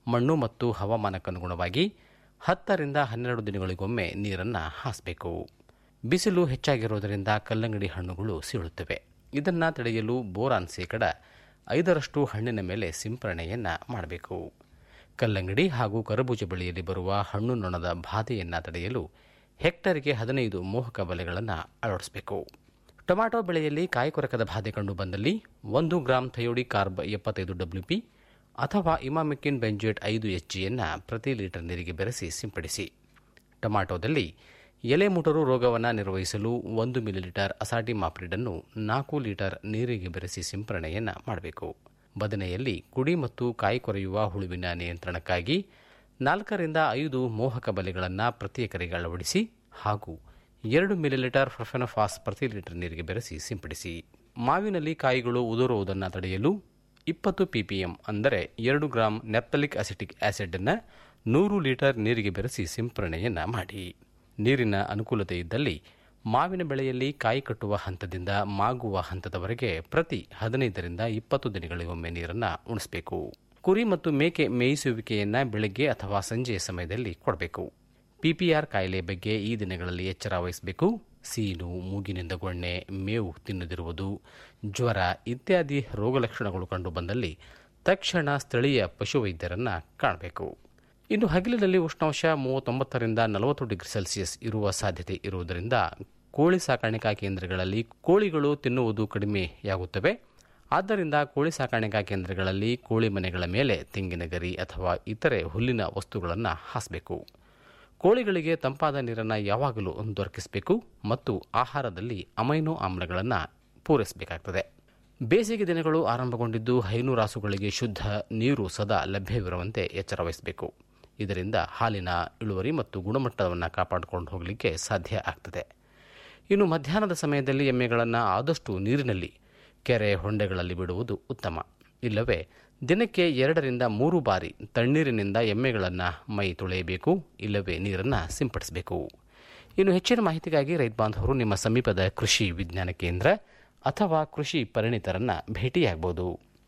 ಮಣ್ಣು ಮತ್ತು ಹವಾಮಾನಕ್ಕನುಗುಣವಾಗಿ ಹತ್ತರಿಂದ ಹನ್ನೆರಡು ದಿನಗಳಿಗೊಮ್ಮೆ ನೀರನ್ನು ಹಾಸಬೇಕು ಬಿಸಿಲು ಹೆಚ್ಚಾಗಿರುವುದರಿಂದ ಕಲ್ಲಂಗಡಿ ಹಣ್ಣುಗಳು ಸೀಳುತ್ತವೆ ಇದನ್ನು ತಡೆಯಲು ಬೋರಾನ್ ಶೇಕಡ ಐದರಷ್ಟು ಹಣ್ಣಿನ ಮೇಲೆ ಸಿಂಪರಣೆಯನ್ನು ಮಾಡಬೇಕು ಕಲ್ಲಂಗಡಿ ಹಾಗೂ ಕರಬೂಜ ಬೆಳೆಯಲ್ಲಿ ಬರುವ ಹಣ್ಣು ನೊಣದ ಬಾಧೆಯನ್ನು ತಡೆಯಲು ಹೆಕ್ಟರ್ಗೆ ಹದಿನೈದು ಮೋಹಕ ಬಲೆಗಳನ್ನು ಅಳವಡಿಸಬೇಕು ಟೊಮ್ಯಾಟೊ ಬೆಳೆಯಲ್ಲಿ ಕಾಯಿ ಕೊರಕದ ಬಾಧೆ ಕಂಡು ಬಂದಲ್ಲಿ ಒಂದು ಗ್ರಾಂ ಥಯೋಡಿ ಕಾರ್ಬ್ ಎಪ್ಪತ್ತೈದು ಡಬ್ಲ್ಯೂಪಿ ಅಥವಾ ಇಮಾಮಿಕಿನ್ ಬೆಂಜೇಟ್ ಐದು ಎಚ್ಜಿಯನ್ನು ಪ್ರತಿ ಲೀಟರ್ ನೀರಿಗೆ ಬೆರೆಸಿ ಸಿಂಪಡಿಸಿ ಟೊಮ್ಯಾಟೊದಲ್ಲಿ ಎಲೆ ಮುಟರು ರೋಗವನ್ನು ನಿರ್ವಹಿಸಲು ಒಂದು ಮಿಲಿಲೀಟರ್ ಅಸಾಟಿ ಮಾಪ್ರಿಡನ್ನು ನಾಲ್ಕು ಲೀಟರ್ ನೀರಿಗೆ ಬೆರೆಸಿ ಸಿಂಪರಣೆಯನ್ನು ಮಾಡಬೇಕು ಬದನೆಯಲ್ಲಿ ಕುಡಿ ಮತ್ತು ಕಾಯಿ ಕೊರೆಯುವ ಹುಳುವಿನ ನಿಯಂತ್ರಣಕ್ಕಾಗಿ ನಾಲ್ಕರಿಂದ ಐದು ಮೋಹಕ ಬಲೆಗಳನ್ನು ಪ್ರತಿ ಎಕರೆಗೆ ಅಳವಡಿಸಿ ಹಾಗೂ ಎರಡು ಮಿಲಿಲೀಟರ್ ಫರ್ಫೆನಫಾಸ್ ಪ್ರತಿ ಲೀಟರ್ ನೀರಿಗೆ ಬೆರೆಸಿ ಸಿಂಪಡಿಸಿ ಮಾವಿನಲ್ಲಿ ಕಾಯಿಗಳು ಉದುರುವುದನ್ನು ತಡೆಯಲು ಇಪ್ಪತ್ತು ಪಿಪಿಎಂ ಅಂದರೆ ಎರಡು ಗ್ರಾಂ ನೆಪ್ತಲಿಕ್ ಅಸಿಟಿಕ್ ಆಸಿಡ್ ಅನ್ನು ನೂರು ಲೀಟರ್ ನೀರಿಗೆ ಬೆರೆಸಿ ಸಿಂಪರಣೆಯನ್ನು ಮಾಡಿ ನೀರಿನ ಅನುಕೂಲತೆ ಇದ್ದಲ್ಲಿ ಮಾವಿನ ಬೆಳೆಯಲ್ಲಿ ಕಾಯಿ ಕಟ್ಟುವ ಹಂತದಿಂದ ಮಾಗುವ ಹಂತದವರೆಗೆ ಪ್ರತಿ ಹದಿನೈದರಿಂದ ಇಪ್ಪತ್ತು ದಿನಗಳಿಗೊಮ್ಮೆ ನೀರನ್ನು ಉಣಿಸಬೇಕು ಕುರಿ ಮತ್ತು ಮೇಕೆ ಮೇಯಿಸುವಿಕೆಯನ್ನು ಬೆಳಗ್ಗೆ ಅಥವಾ ಸಂಜೆಯ ಸಮಯದಲ್ಲಿ ಕೊಡಬೇಕು ಪಿಪಿಆರ್ ಕಾಯಿಲೆ ಬಗ್ಗೆ ಈ ದಿನಗಳಲ್ಲಿ ಎಚ್ಚರ ವಹಿಸಬೇಕು ಸೀನು ಮೂಗಿನಿಂದ ಗೊಣ್ಣೆ ಮೇವು ತಿನ್ನದಿರುವುದು ಜ್ವರ ಇತ್ಯಾದಿ ರೋಗಲಕ್ಷಣಗಳು ಕಂಡುಬಂದಲ್ಲಿ ತಕ್ಷಣ ಸ್ಥಳೀಯ ಪಶುವೈದ್ಯರನ್ನು ಕಾಣಬೇಕು ಇನ್ನು ಹಗಲಿನಲ್ಲಿ ಉಷ್ಣಾಂಶ ಮೂವತ್ತೊಂಬತ್ತರಿಂದ ನಲವತ್ತು ಡಿಗ್ರಿ ಸೆಲ್ಸಿಯಸ್ ಇರುವ ಸಾಧ್ಯತೆ ಇರುವುದರಿಂದ ಕೋಳಿ ಸಾಕಾಣಿಕಾ ಕೇಂದ್ರಗಳಲ್ಲಿ ಕೋಳಿಗಳು ತಿನ್ನುವುದು ಕಡಿಮೆಯಾಗುತ್ತವೆ ಆದ್ದರಿಂದ ಕೋಳಿ ಸಾಕಾಣಿಕಾ ಕೇಂದ್ರಗಳಲ್ಲಿ ಕೋಳಿ ಮನೆಗಳ ಮೇಲೆ ತೆಂಗಿನ ಗರಿ ಅಥವಾ ಇತರೆ ಹುಲ್ಲಿನ ವಸ್ತುಗಳನ್ನು ಹಾಸಬೇಕು ಕೋಳಿಗಳಿಗೆ ತಂಪಾದ ನೀರನ್ನು ಯಾವಾಗಲೂ ದೊರಕಿಸಬೇಕು ಮತ್ತು ಆಹಾರದಲ್ಲಿ ಅಮೈನೋ ಆಮ್ಲಗಳನ್ನು ಪೂರೈಸಬೇಕಾಗ್ತದೆ ಬೇಸಿಗೆ ದಿನಗಳು ಆರಂಭಗೊಂಡಿದ್ದು ಹೈನುರಾಸುಗಳಿಗೆ ಶುದ್ಧ ನೀರು ಸದಾ ಲಭ್ಯವಿರುವಂತೆ ಎಚ್ಚರ ವಹಿಸಬೇಕು ಇದರಿಂದ ಹಾಲಿನ ಇಳುವರಿ ಮತ್ತು ಗುಣಮಟ್ಟವನ್ನು ಕಾಪಾಡಿಕೊಂಡು ಹೋಗಲಿಕ್ಕೆ ಸಾಧ್ಯ ಆಗ್ತದೆ ಇನ್ನು ಮಧ್ಯಾಹ್ನದ ಸಮಯದಲ್ಲಿ ಎಮ್ಮೆಗಳನ್ನು ಆದಷ್ಟು ನೀರಿನಲ್ಲಿ ಕೆರೆ ಹೊಂಡೆಗಳಲ್ಲಿ ಬಿಡುವುದು ಉತ್ತಮ ಇಲ್ಲವೇ ದಿನಕ್ಕೆ ಎರಡರಿಂದ ಮೂರು ಬಾರಿ ತಣ್ಣೀರಿನಿಂದ ಎಮ್ಮೆಗಳನ್ನು ಮೈ ತೊಳೆಯಬೇಕು ಇಲ್ಲವೇ ನೀರನ್ನು ಸಿಂಪಡಿಸಬೇಕು ಇನ್ನು ಹೆಚ್ಚಿನ ಮಾಹಿತಿಗಾಗಿ ರೈತ ಬಾಂಧವರು ನಿಮ್ಮ ಸಮೀಪದ ಕೃಷಿ ವಿಜ್ಞಾನ ಕೇಂದ್ರ ಅಥವಾ ಕೃಷಿ ಪರಿಣಿತರನ್ನ ಭೇಟಿಯಾಗಬಹುದು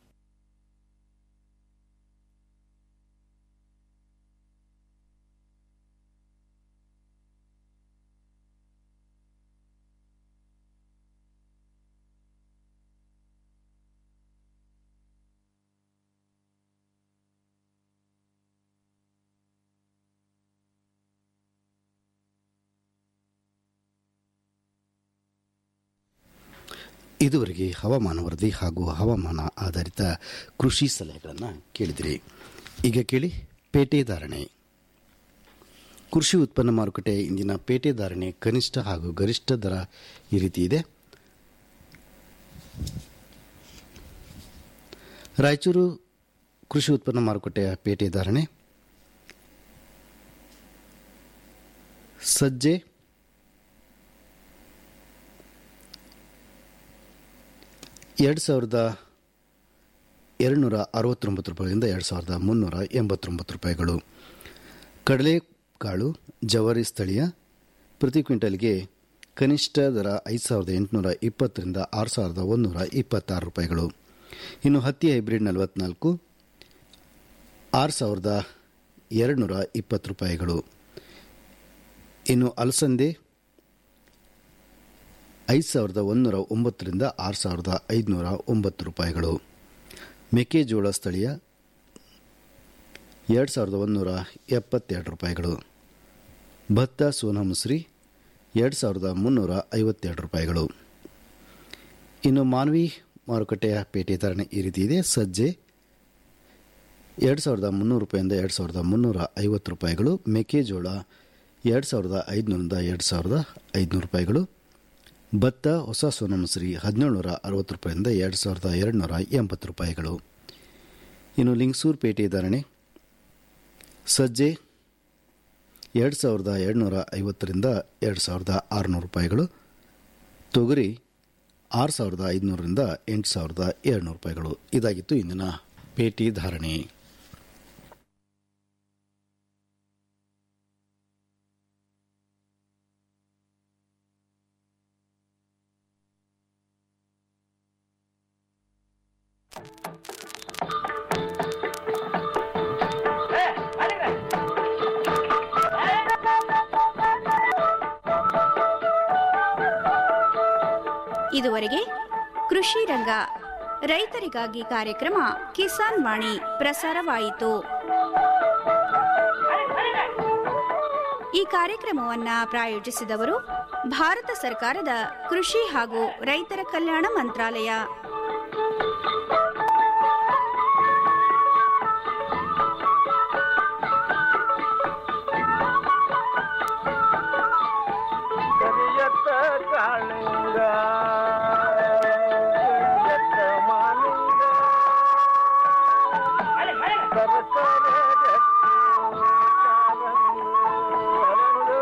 ಇದುವರೆಗೆ ಹವಾಮಾನ ವರದಿ ಹಾಗೂ ಹವಾಮಾನ ಆಧಾರಿತ ಕೃಷಿ ಸಲಹೆಗಳನ್ನು ಕೇಳಿದಿರಿ ಈಗ ಕೇಳಿ ಪೇಟೆ ಧಾರಣೆ ಕೃಷಿ ಉತ್ಪನ್ನ ಮಾರುಕಟ್ಟೆ ಇಂದಿನ ಪೇಟೆ ಧಾರಣೆ ಕನಿಷ್ಠ ಹಾಗೂ ಗರಿಷ್ಠ ದರ ಈ ರೀತಿ ಇದೆ ರಾಯಚೂರು ಕೃಷಿ ಉತ್ಪನ್ನ ಮಾರುಕಟ್ಟೆಯ ಪೇಟೆ ಧಾರಣೆ ಸಜ್ಜೆ ಎರಡು ಸಾವಿರದ ಎರಡುನೂರ ಅರವತ್ತೊಂಬತ್ತು ರೂಪಾಯಿಯಿಂದ ಎರಡು ಸಾವಿರದ ಮುನ್ನೂರ ಎಂಬತ್ತೊಂಬತ್ತು ರೂಪಾಯಿಗಳು ಕಡಲೆಕಾಳು ಜವಾರಿ ಸ್ಥಳೀಯ ಪ್ರತಿ ಕ್ವಿಂಟಲ್ಗೆ ಕನಿಷ್ಠ ದರ ಐದು ಸಾವಿರದ ಎಂಟುನೂರ ಇಪ್ಪತ್ತರಿಂದ ಆರು ಸಾವಿರದ ಒಂದೂರ ಇಪ್ಪತ್ತಾರು ರೂಪಾಯಿಗಳು ಇನ್ನು ಹತ್ತಿ ಹೈಬ್ರಿಡ್ ನಲವತ್ನಾಲ್ಕು ಆರು ಸಾವಿರದ ಎರಡುನೂರ ಇಪ್ಪತ್ತು ರೂಪಾಯಿಗಳು ಇನ್ನು ಅಲಸಂದೆ ಐದು ಸಾವಿರದ ಒಂದೂರ ಒಂಬತ್ತರಿಂದ ಆರು ಸಾವಿರದ ಐದುನೂರ ಒಂಬತ್ತು ರೂಪಾಯಿಗಳು ಮೆಕ್ಕೆಜೋಳ ಸ್ಥಳೀಯ ಎರಡು ಸಾವಿರದ ಒಂದೂರ ಎಪ್ಪತ್ತೆರಡು ರೂಪಾಯಿಗಳು ಭತ್ತ ಸೋನಾ ಮುಸ್ರಿ ಎರಡು ಸಾವಿರದ ಮುನ್ನೂರ ಐವತ್ತೆರಡು ರೂಪಾಯಿಗಳು ಇನ್ನು ಮಾನವಿ ಮಾರುಕಟ್ಟೆಯ ಪೇಟೆ ಧಾರಣೆ ಈ ರೀತಿ ಇದೆ ಸಜ್ಜೆ ಎರಡು ಸಾವಿರದ ಮುನ್ನೂರು ರೂಪಾಯಿಂದ ಎರಡು ಸಾವಿರದ ಮುನ್ನೂರ ಐವತ್ತು ರೂಪಾಯಿಗಳು ಮೆಕ್ಕೆಜೋಳ ಎರಡು ಸಾವಿರದ ಐದುನೂರಿಂದ ಎರಡು ಸಾವಿರದ ಐದುನೂರು ರೂಪಾಯಿಗಳು ಭತ್ತ ಹೊಸ ಸೋನಾ ಮಸೂರಿ ಹದಿನೇಳುನೂರ ಅರವತ್ತು ರೂಪಾಯಿಂದ ಎರಡು ಸಾವಿರದ ಎರಡುನೂರ ಎಂಬತ್ತು ರೂಪಾಯಿಗಳು ಇನ್ನು ಲಿಂಗಸೂರು ಪೇಟೆ ಧಾರಣೆ ಸಜ್ಜೆ ಎರಡು ಸಾವಿರದ ಎರಡುನೂರ ಐವತ್ತರಿಂದ ಎರಡು ಸಾವಿರದ ಆರುನೂರು ರೂಪಾಯಿಗಳು ತೊಗರಿ ಆರು ಸಾವಿರದ ಐದುನೂರರಿಂದ ಎಂಟು ಸಾವಿರದ ಏಳ್ನೂರು ರೂಪಾಯಿಗಳು ಇದಾಗಿತ್ತು ಇಂದಿನ ಪೇಟೆ ಧಾರಣೆ ಇದುವರೆಗೆ ಕೃಷಿ ರಂಗ ರೈತರಿಗಾಗಿ ಕಾರ್ಯಕ್ರಮ ಕಿಸಾನ್ ವಾಣಿ ಪ್ರಸಾರವಾಯಿತು ಈ ಕಾರ್ಯಕ್ರಮವನ್ನ ಪ್ರಾಯೋಜಿಸಿದವರು ಭಾರತ ಸರ್ಕಾರದ ಕೃಷಿ ಹಾಗೂ ರೈತರ ಕಲ್ಯಾಣ ಮಂತ್ರಾಲಯ ಕರಿಯತ್ತ ಕಾಳಿಂಗ ಕರಿಯತ್ತ ಮಾಲಿಂಗ ಸರಸರ ಗಟ್ಟಿ ಕಾಲಂದು ಹರಳು.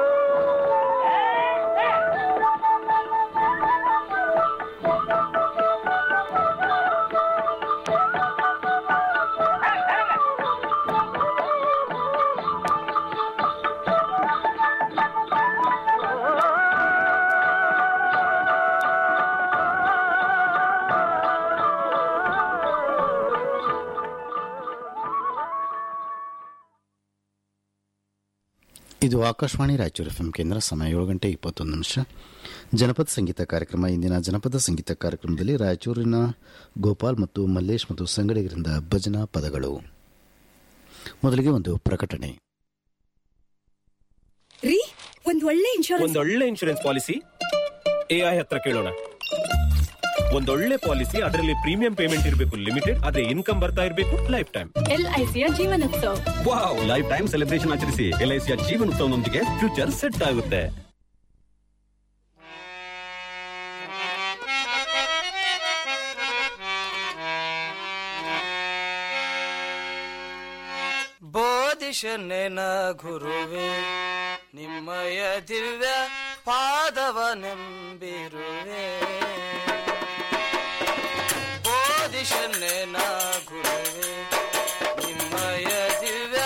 ಇದು ಆಕಾಶವಾಣಿ ರಾಯಚೂರು ಎಫ್ ಕೇಂದ್ರ ಸಮಯ ಏಳು ಗಂಟೆ ಇಪ್ಪತ್ತೊಂದು ನಿಮಿಷ ಜನಪದ ಸಂಗೀತ ಕಾರ್ಯಕ್ರಮ ಇಂದಿನ ಜನಪದ ಸಂಗೀತ ಕಾರ್ಯಕ್ರಮದಲ್ಲಿ ರಾಯಚೂರಿನ ಗೋಪಾಲ್ ಮತ್ತು ಮಲ್ಲೇಶ್ ಮತ್ತು ಸಂಗಡಿಗರಿಂದ ಭಜನಾ ಪದಗಳು ಮೊದಲಿಗೆ ಒಂದು ಪ್ರಕಟಣೆ ರೀ ಒಂದ್ ಒಳ್ಳೆ ಇನ್ಶೂರೆನ್ಸ್ ಒಂದೊಳ್ಳೆ ಇನ್ಶೂರೆನ್ಸ್ ಪಾಲಿಸಿ ಎಐ ಹತ್ರ ಕೇಳೋಣ ಒಂದೊಳ್ಳೆ ಪಾಲಿಸಿ ಅದರಲ್ಲಿ ಪ್ರೀಮಿಯಂ ಪೇಮೆಂಟ್ ಇರಬೇಕು ಲಿಮಿಟೆಡ್ ಅದೇ ಇನ್ಕಮ್ ಬರ್ತಾ ಇರಬೇಕು ಲೈಫ್ ಟೈಮ್ ಎಲ್ಐಸಿಯ ಜೀವನೋತ್ಸವ ವಾವ್ ಲೈಫ್ ಟೈಮ್ ಸೆಲೆಬ್ರೇಷನ್ ಆಚರಿಸಿ ಎಲ್ಐಸಿಯ ಜೀವನೋತ್ಸವನೊಂದಿಗೆ ಫ್ಯೂಚರ್ ಸೆಟ್ ಆಗುತ್ತೆ ಬೋಧಿಷನೆನ ಗುರುವೆ ನಿಮ್ಮಯ ದಿವ್ಯ ಪಾದವನೆಂಬಿರುವೆ ಬೋಧಿಷನೆನ ಗುರುವೆ ನಿಮ್ಮಯ ದಿವ್ಯ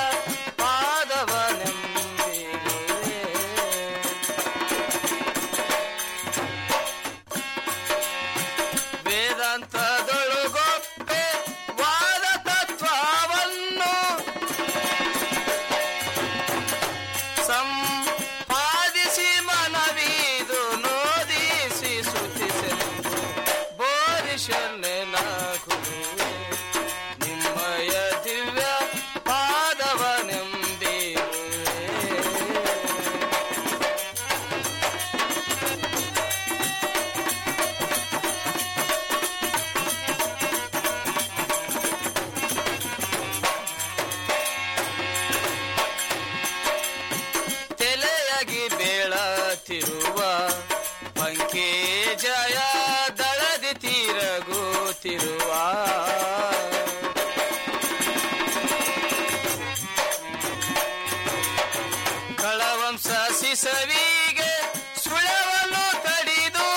ಪಾದವನೆಂಬಿರುವೆ ವೇದಾಂತದೊಳಗೊಪ್ಪೆ ವಾದ ತತ್ವವನ್ನು ಸಂಪಾದಿಸಿ ಮನವಿದು ನೋದಿಸಿ ಸುತಿಸೆಂದು ಬೋರಿಷನ್ನೆನ ಗುರುವೆ ನಿಮ್ಮಯ ದಿವ್ಯ ಪಾದವನೆಂದಿರುವೆ ತೆಲೆಯಾಗಿ ಬೀಳತಿರುವ ಪಂಕೆ ಜಯ ದಳದಿ ತೀರಗುತ್ತಿರುವ ಕಳವಂಶ ಸಿಸವಿಗೆ ಸುಳವನ್ನು ತಡಿದು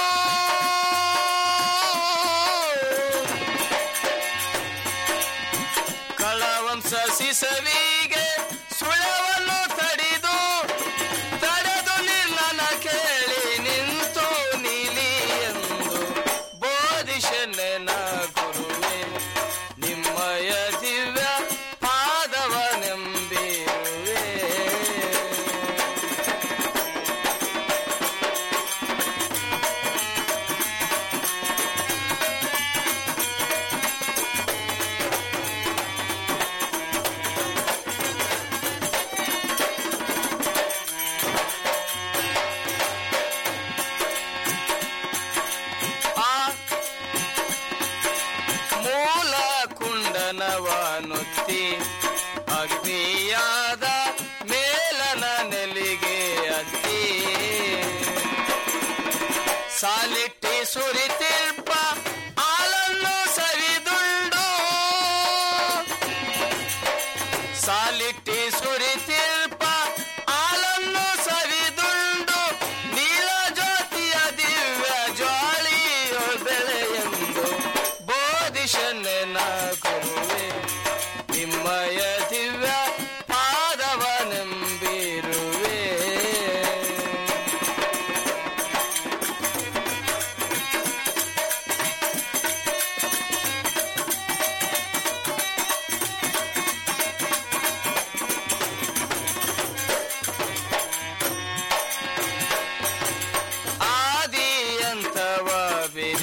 ಕಳವಂಶ ಸಿಸವಿಗೆ ಸುಳವನ್ನು ತಡಿದು ತಡೆದು ನಿರ್ಲನ ಕೇಳಿ ನಿಂತು ನೀಲಿ ಎಂದು ಬೋಧಿಷನೆನ ಗುರುವೆ ನಿಮ್ಮಯ ದಿವ್ಯ ಪಾದವನೆಂಬಿರುವೆ ಆ ಮೂಲ ಕುಂಡನವನುತ್ತಿ ಅಗ್ನಿಯಾದ ಮೇಲನ ನೆಲಿಗೆ ಅತ್ತಿ ಸಾಲಿಟ್ಟಿ ಸುರಿತಿರ್ಪ ಹಾಲನ್ನು ಸವಿದುಂಡು ಸಾಲಿಟ್ಟಿ ಸುರಿತಿರ್ಪ ಹಾಲನ್ನು ಸವಿದುಂಡು ನೀಲ ಜ್ಯೋತಿಯ ದಿವ್ಯ ಜ್ವಾಳಿಯೋ ಬೆಳೆಯೆಂದು ಬೋಧಿಷನೆನ ಗುರುವೆ ನಿಮ್ಮಯ ದಿವ್ಯ ಪಾದವನೆಂಬಿರುವೆ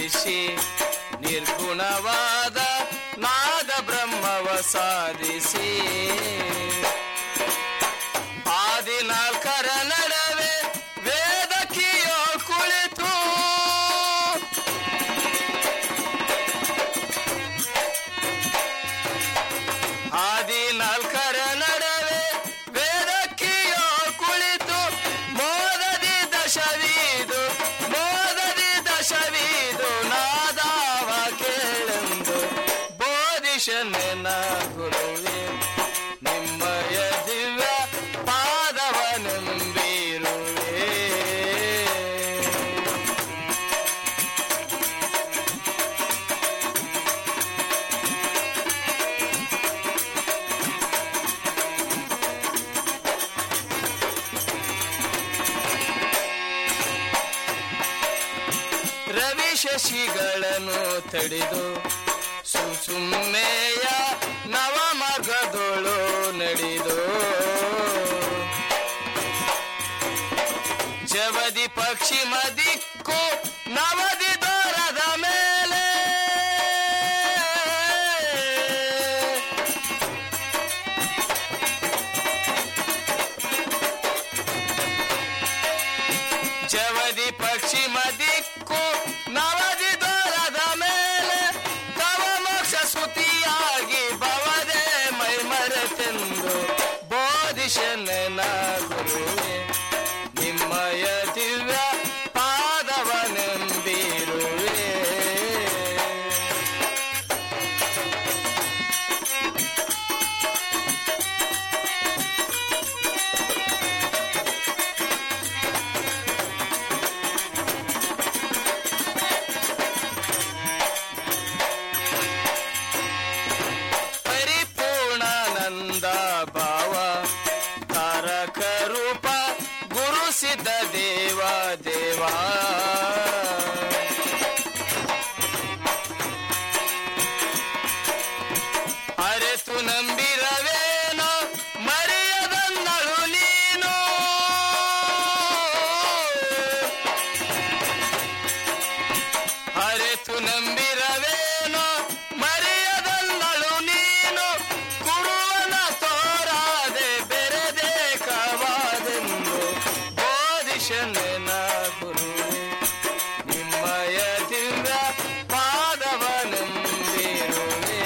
ಸಾಧಿಸಿ ನಿರ್ಗುಣವಾದ ನಾದ ಬ್ರಹ್ಮವ ಸಾಧಿಸಿ ಆದಿ ನಾಲ್ಕರ ನಡವೆ ವೇದಕಿಯೋ ಕುಳಿತು ಆದಿ ನಾಲ್ಕರ ನಡವೆ ವೇದಕ್ಕಿಯೋ ಕುಳಿತು ಮೋದದಿ ದಶವೀದು ಮೋದದಿ ದಶವೀದು ನಾದಾವ ಕೇಳೆಂದು ಬೋಧಿಸನೆನ ಗುರುವೇ ನಿಮ್ಮಯ ದಿವ್ಯ ಪಾದವನೆಂಬೀರುವೆ ರವಿ ಶಶಿಗಳನ್ನು ತಡೆದು ಸುಸುಮ್ಮೆಯ ನವ ಮಾರ್ಗದೊಳು ನಡೆದು ಜವದಿ ಪಕ್ಷಿಮ ದಿಕ್ಕು ನವದಿ ದೋರದ ಮೇಲೆ ಜವದಿ ಪಕ್ಷಿಮ ದಿಕ್ಕು ನವದಿ ದೋರದ ಮೇಲೆ ತವ ಮೋಕ್ಷ ಸುತಿಯಾಗಿ ಬವದೆ ಮೈ ಮರೆತೆಂದು ಬೋಧಿಸನೆನ ಗುರುವೆ ನಿಮ್ಮಯ ದಿವ್ಯ ಪಾದವನೆಂಬಿರುವೆ ಪರಿಪೂರ್ಣಾನಂದ ಭಾವ ತಾರಕ ರೂಪ ಗುರು ಸಿದ್ಧ ದೇವ ದೇವ ಅರೆತು ನಂಬಿರವೇನೋ ಮರೆಯದನ್ನಳು ನೀನು ಅರೆತು ನಂಬಿರವೇನೋ ಮರೆಯದನ್ನಳು ನೀನು ಕುರುವನ ತೋರಾದೆ ಬೆರೆದೆ ಕವಾದೆಂದು ಬೋಧಿಸನೆನ ಗುರುವೆ ನಿಮ್ಮಯ ದಿವ್ಯ ಪಾದವನೆಂದಿರುವೆ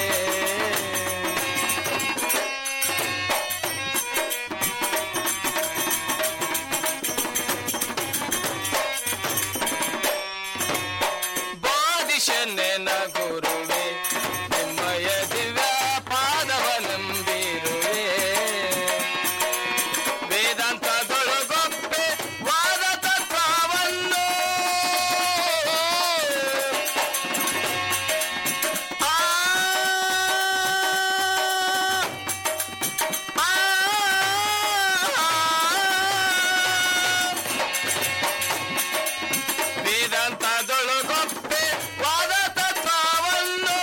ಬೋಧಿಸನೆನ ಗುರುವೆ ನಿಮ್ಮಯ ದಿವ್ಯ ಪಾದವನೆಂದಿರುವೆ ವೇದಾಂತದೊಳಗೊಪ್ಪೆ ವಾದ ತತ್ವವನ್ನು ಆ, ಆ, ವೇದಾಂತದೊಳಗೊಪ್ಪೆ ವಾದ ತತ್ವವನ್ನು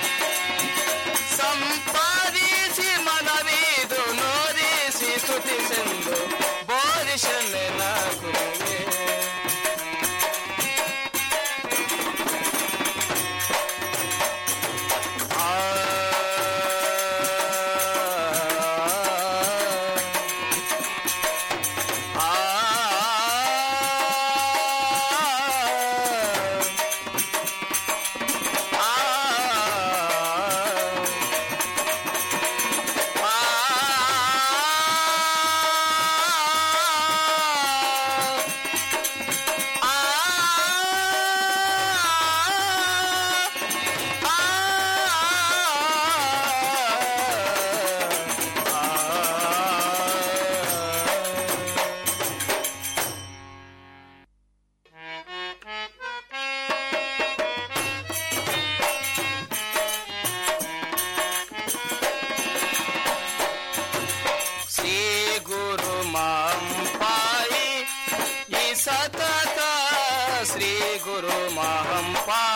ಸಂಪಾದಿಸಿ ಮನವಿದು ನೋದಿಸಿ ಸ್ತುತಿಸೆಂದು ಬೋಧಿಸನೆನ ಗುರುವೆ ಶ್ರೀ ಗುರು ಮಾಂಪಾಯಿ ಈ ಸತತ ಶ್ರೀ ಗುರು ಮಹಂಪಾಯಿ